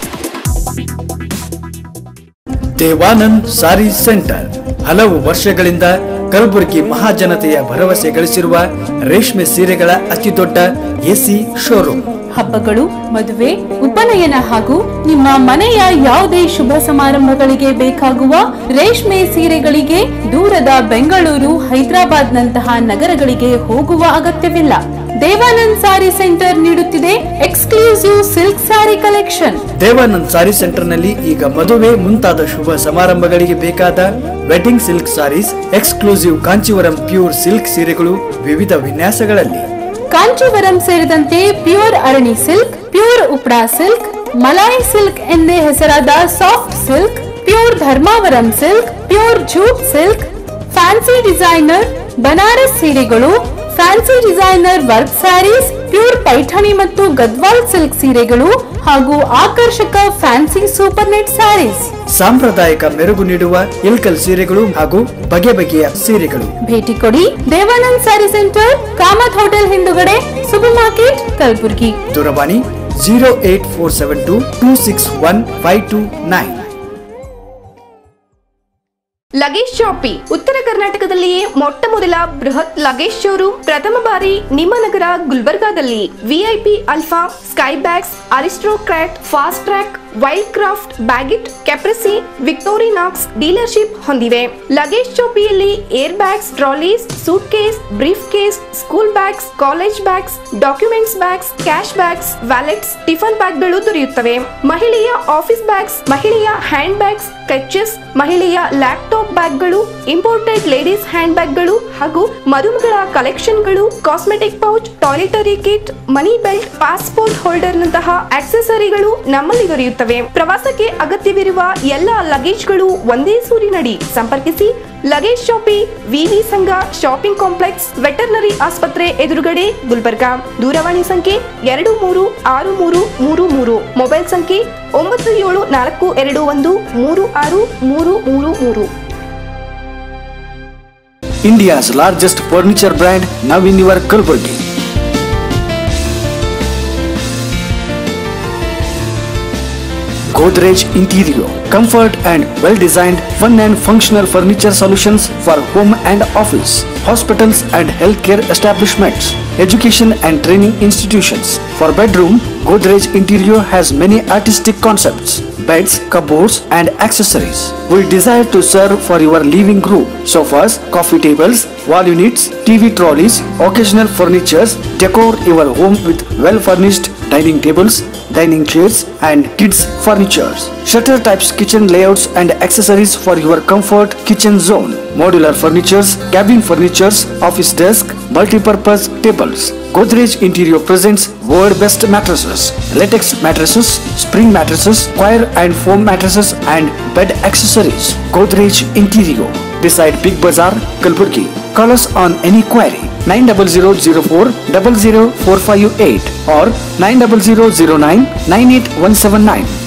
A: ದೇವಾನಂದ್ ಸಾರಿ ಸೆಂಟರ್ ಹಲವು ವರ್ಷಗಳಿಂದ ಕಲಬುರಗಿ ಮಹಾಜನತೆಯ ಭರವಸೆ ಗಳಿಸಿರುವ ರೇಷ್ಮೆ ಸೀರೆಗಳ ಅತಿದೊಡ್ಡ ಎಸಿ ಶೋರೂಮ್
B: ಹಬ್ಬಗಳು ಮದುವೆ ಉಪನಯನ ಹಾಗೂ ನಿಮ್ಮ ಮನೆಯ ಯಾವುದೇ ಶುಭ ಸಮಾರಂಭಗಳಿಗೆ ಬೇಕಾಗುವ ರೇಷ್ಮೆ ಸೀರೆಗಳಿಗೆ ದೂರದ ಬೆಂಗಳೂರು ಹೈದರಾಬಾದ್ ನಂತಹ ನಗರಗಳಿಗೆ ಹೋಗುವ ಅಗತ್ಯವಿಲ್ಲ ದೇವಾನಂದ್ ಸಾರಿ ಸೆಂಟರ್ ನೀಡುತ್ತಿದೆ exclusive silk sari collection
A: Devanand sari centre ನಲ್ಲಿ ಈಗ ಮದುವೆ ಮುಂತಾದ ಶುಭ ಸಮಾರಂಭಗಳಿಗೆ ಬೇಕಾದ wedding silk saris exclusive Kanjeevaram pure silk ಸೀರೆಗಳು ವಿವಿಧ ವಿನ್ಯಾಸಗಳಲ್ಲಿ
B: ಕಾಂಚೀವರಂ ಸೇರಿದಂತೆ pure Arani silk pure Uppada silk Malai silk ಎಂದೇ ಹೆಸರಾದ soft silk pure Dharmavaram silk pure jute silk fancy designer Banaras ಸೀರೆಗಳು fancy designer work saris pure Paithani ಮತ್ತು ಗದ್ವಾಲ್ ಸಿಲ್ಕ್ ಸೀರೆಗಳು ಹಾಗೂ ಆಕರ್ಷಕ ಫ್ಯಾನ್ಸಿ ಸೂಪರ್ ನೆಟ್ ಸ್ಯಾರೀಸ್
A: ಸಾಂಪ್ರದಾಯಿಕ ಮೆರುಗು ನೀಡುವ ಇಲ್ಕಲ್ ಸೀರೆಗಳು ಹಾಗೂ ಬಗೆ ಬಗೆಯ ಸೀರೆಗಳು
B: ಭೇಟಿ ಕೊಡಿ ದೇವಾನಂದ್ ಸ್ಯಾರಿ ಸೆಂಟರ್ ಕಾಮತ್ ಹೋಟೆಲ್ ಹಿಂದುಗಡೆ ಸೂಪರ್ ಮಾರ್ಕೆಟ್ ಕಲಬುರ್ಗಿ
A: ದೂರವಾಣಿ zero eight four seven two two six one five two nine
C: luggage shoppe ಉತ್ತರ ಕರ್ನಾಟಕದಲ್ಲಿಯೇ ಮೊಟ್ಟ ಮೊದಲ ಬೃಹತ್ ಲಗೇಜ್ ಶೋರೂಮ್ ಪ್ರಥಮ ಬಾರಿ ನಿಮ್ಮ ನಗರ ಗುಲ್ಬರ್ಗಾದಲ್ಲಿ VIP Alfa Skybags Aristocrat Fastrack Wildcraft Baggit Caprese Victorinox dealership ಹೊಂದಿವೆ ಲಗೇಜ್ ಶಾಪಿಯಲ್ಲಿ air bags trolleys suitcase briefcase school bags college bags documents bags cash bags wallets tiffin ಬ್ಯಾಗ್ಗಳು ದೊರೆಯುತ್ತವೆ ಮಹಿಳೆಯ ಆಫೀಸ್ ಬ್ಯಾಗ್ಸ್ ಮಹಿಳೆಯ ಹ್ಯಾಂಡ್ ಬ್ಯಾಗ್ಸ್ ಕಚ್ಚಸ್ ಮಹಿಳೆಯ ಲ್ಯಾಪ್ಟಾಪ್ ಬ್ಯಾಗ್ಗಳು ಇಂಪೋರ್ಟೆಡ್ ಲೇಡೀಸ್ ಹ್ಯಾಂಡ್ ಬ್ಯಾಗ್ಗಳು ಹಾಗೂ ಮರುಮಗಳ ಕಲೆಕ್ಷನ್ಗಳು cosmetic pouch toiletry kit money belt passport holder ನಂತಹ ಆಕ್ಸೆಸರಿಗಳು ನಮ್ಮಲ್ಲಿ ದೊರೆಯುತ್ತವೆ ಪ್ರವಾಸಕ್ಕೆ ಅಗತ್ಯವಿರುವ ಎಲ್ಲ ಲಗೇಜ್ಗಳು ಒಂದೇ ಸೂರಿನಡಿ ಸಂಪರ್ಕಿಸಿ ಲಗೇಜ್ ಶಾಪಿ ವಿವಿ ಸಂಘ ಶಾಪಿಂಗ್ ಕಾಂಪ್ಲೆಕ್ಸ್ ವೆಟರ್ನರಿ ಆಸ್ಪತ್ರೆ ಎದುರುಗಡೆ ಗುಲ್ಬರ್ಗಾ ದೂರವಾಣಿ ಸಂಖ್ಯೆ ಎರಡು ಮೂರು ಆರು ಮೂರು ಮೂರು ಮೂರು ಮೊಬೈಲ್ ಸಂಖ್ಯೆ ಒಂಬತ್ತು ಏಳು ನಾಲ್ಕು ಎರಡು ಒಂದು ಮೂರು ಆರು ಮೂರು ಮೂರು ಮೂರು
A: India's largest furniture brand now in your Kalburgi. Godrej Interior, comfort and well-designed, fun and functional furniture solutions for home and office, hospitals and healthcare establishments, education and training institutions. For bedroom, Godrej Interior has many artistic concepts, beds, cupboards and accessories. We desire to serve for your living room, sofas, coffee tables, wall units, TV trolleys, occasional furnitures, decor your home with well-furnished dining tables, dining chairs and kids furnitures. Shutter types kitchen layouts and accessories for your comfort kitchen zone. Modular furnitures, cabin furnitures, office desk, multi-purpose tables. Godrej Interior presents world best mattresses, latex mattresses, spring mattresses, coir and foam mattresses and bed accessories. Godrej Interior beside Big Bazaar, Kalburgi. Call us on any query 90004 00458 or 90009 98179.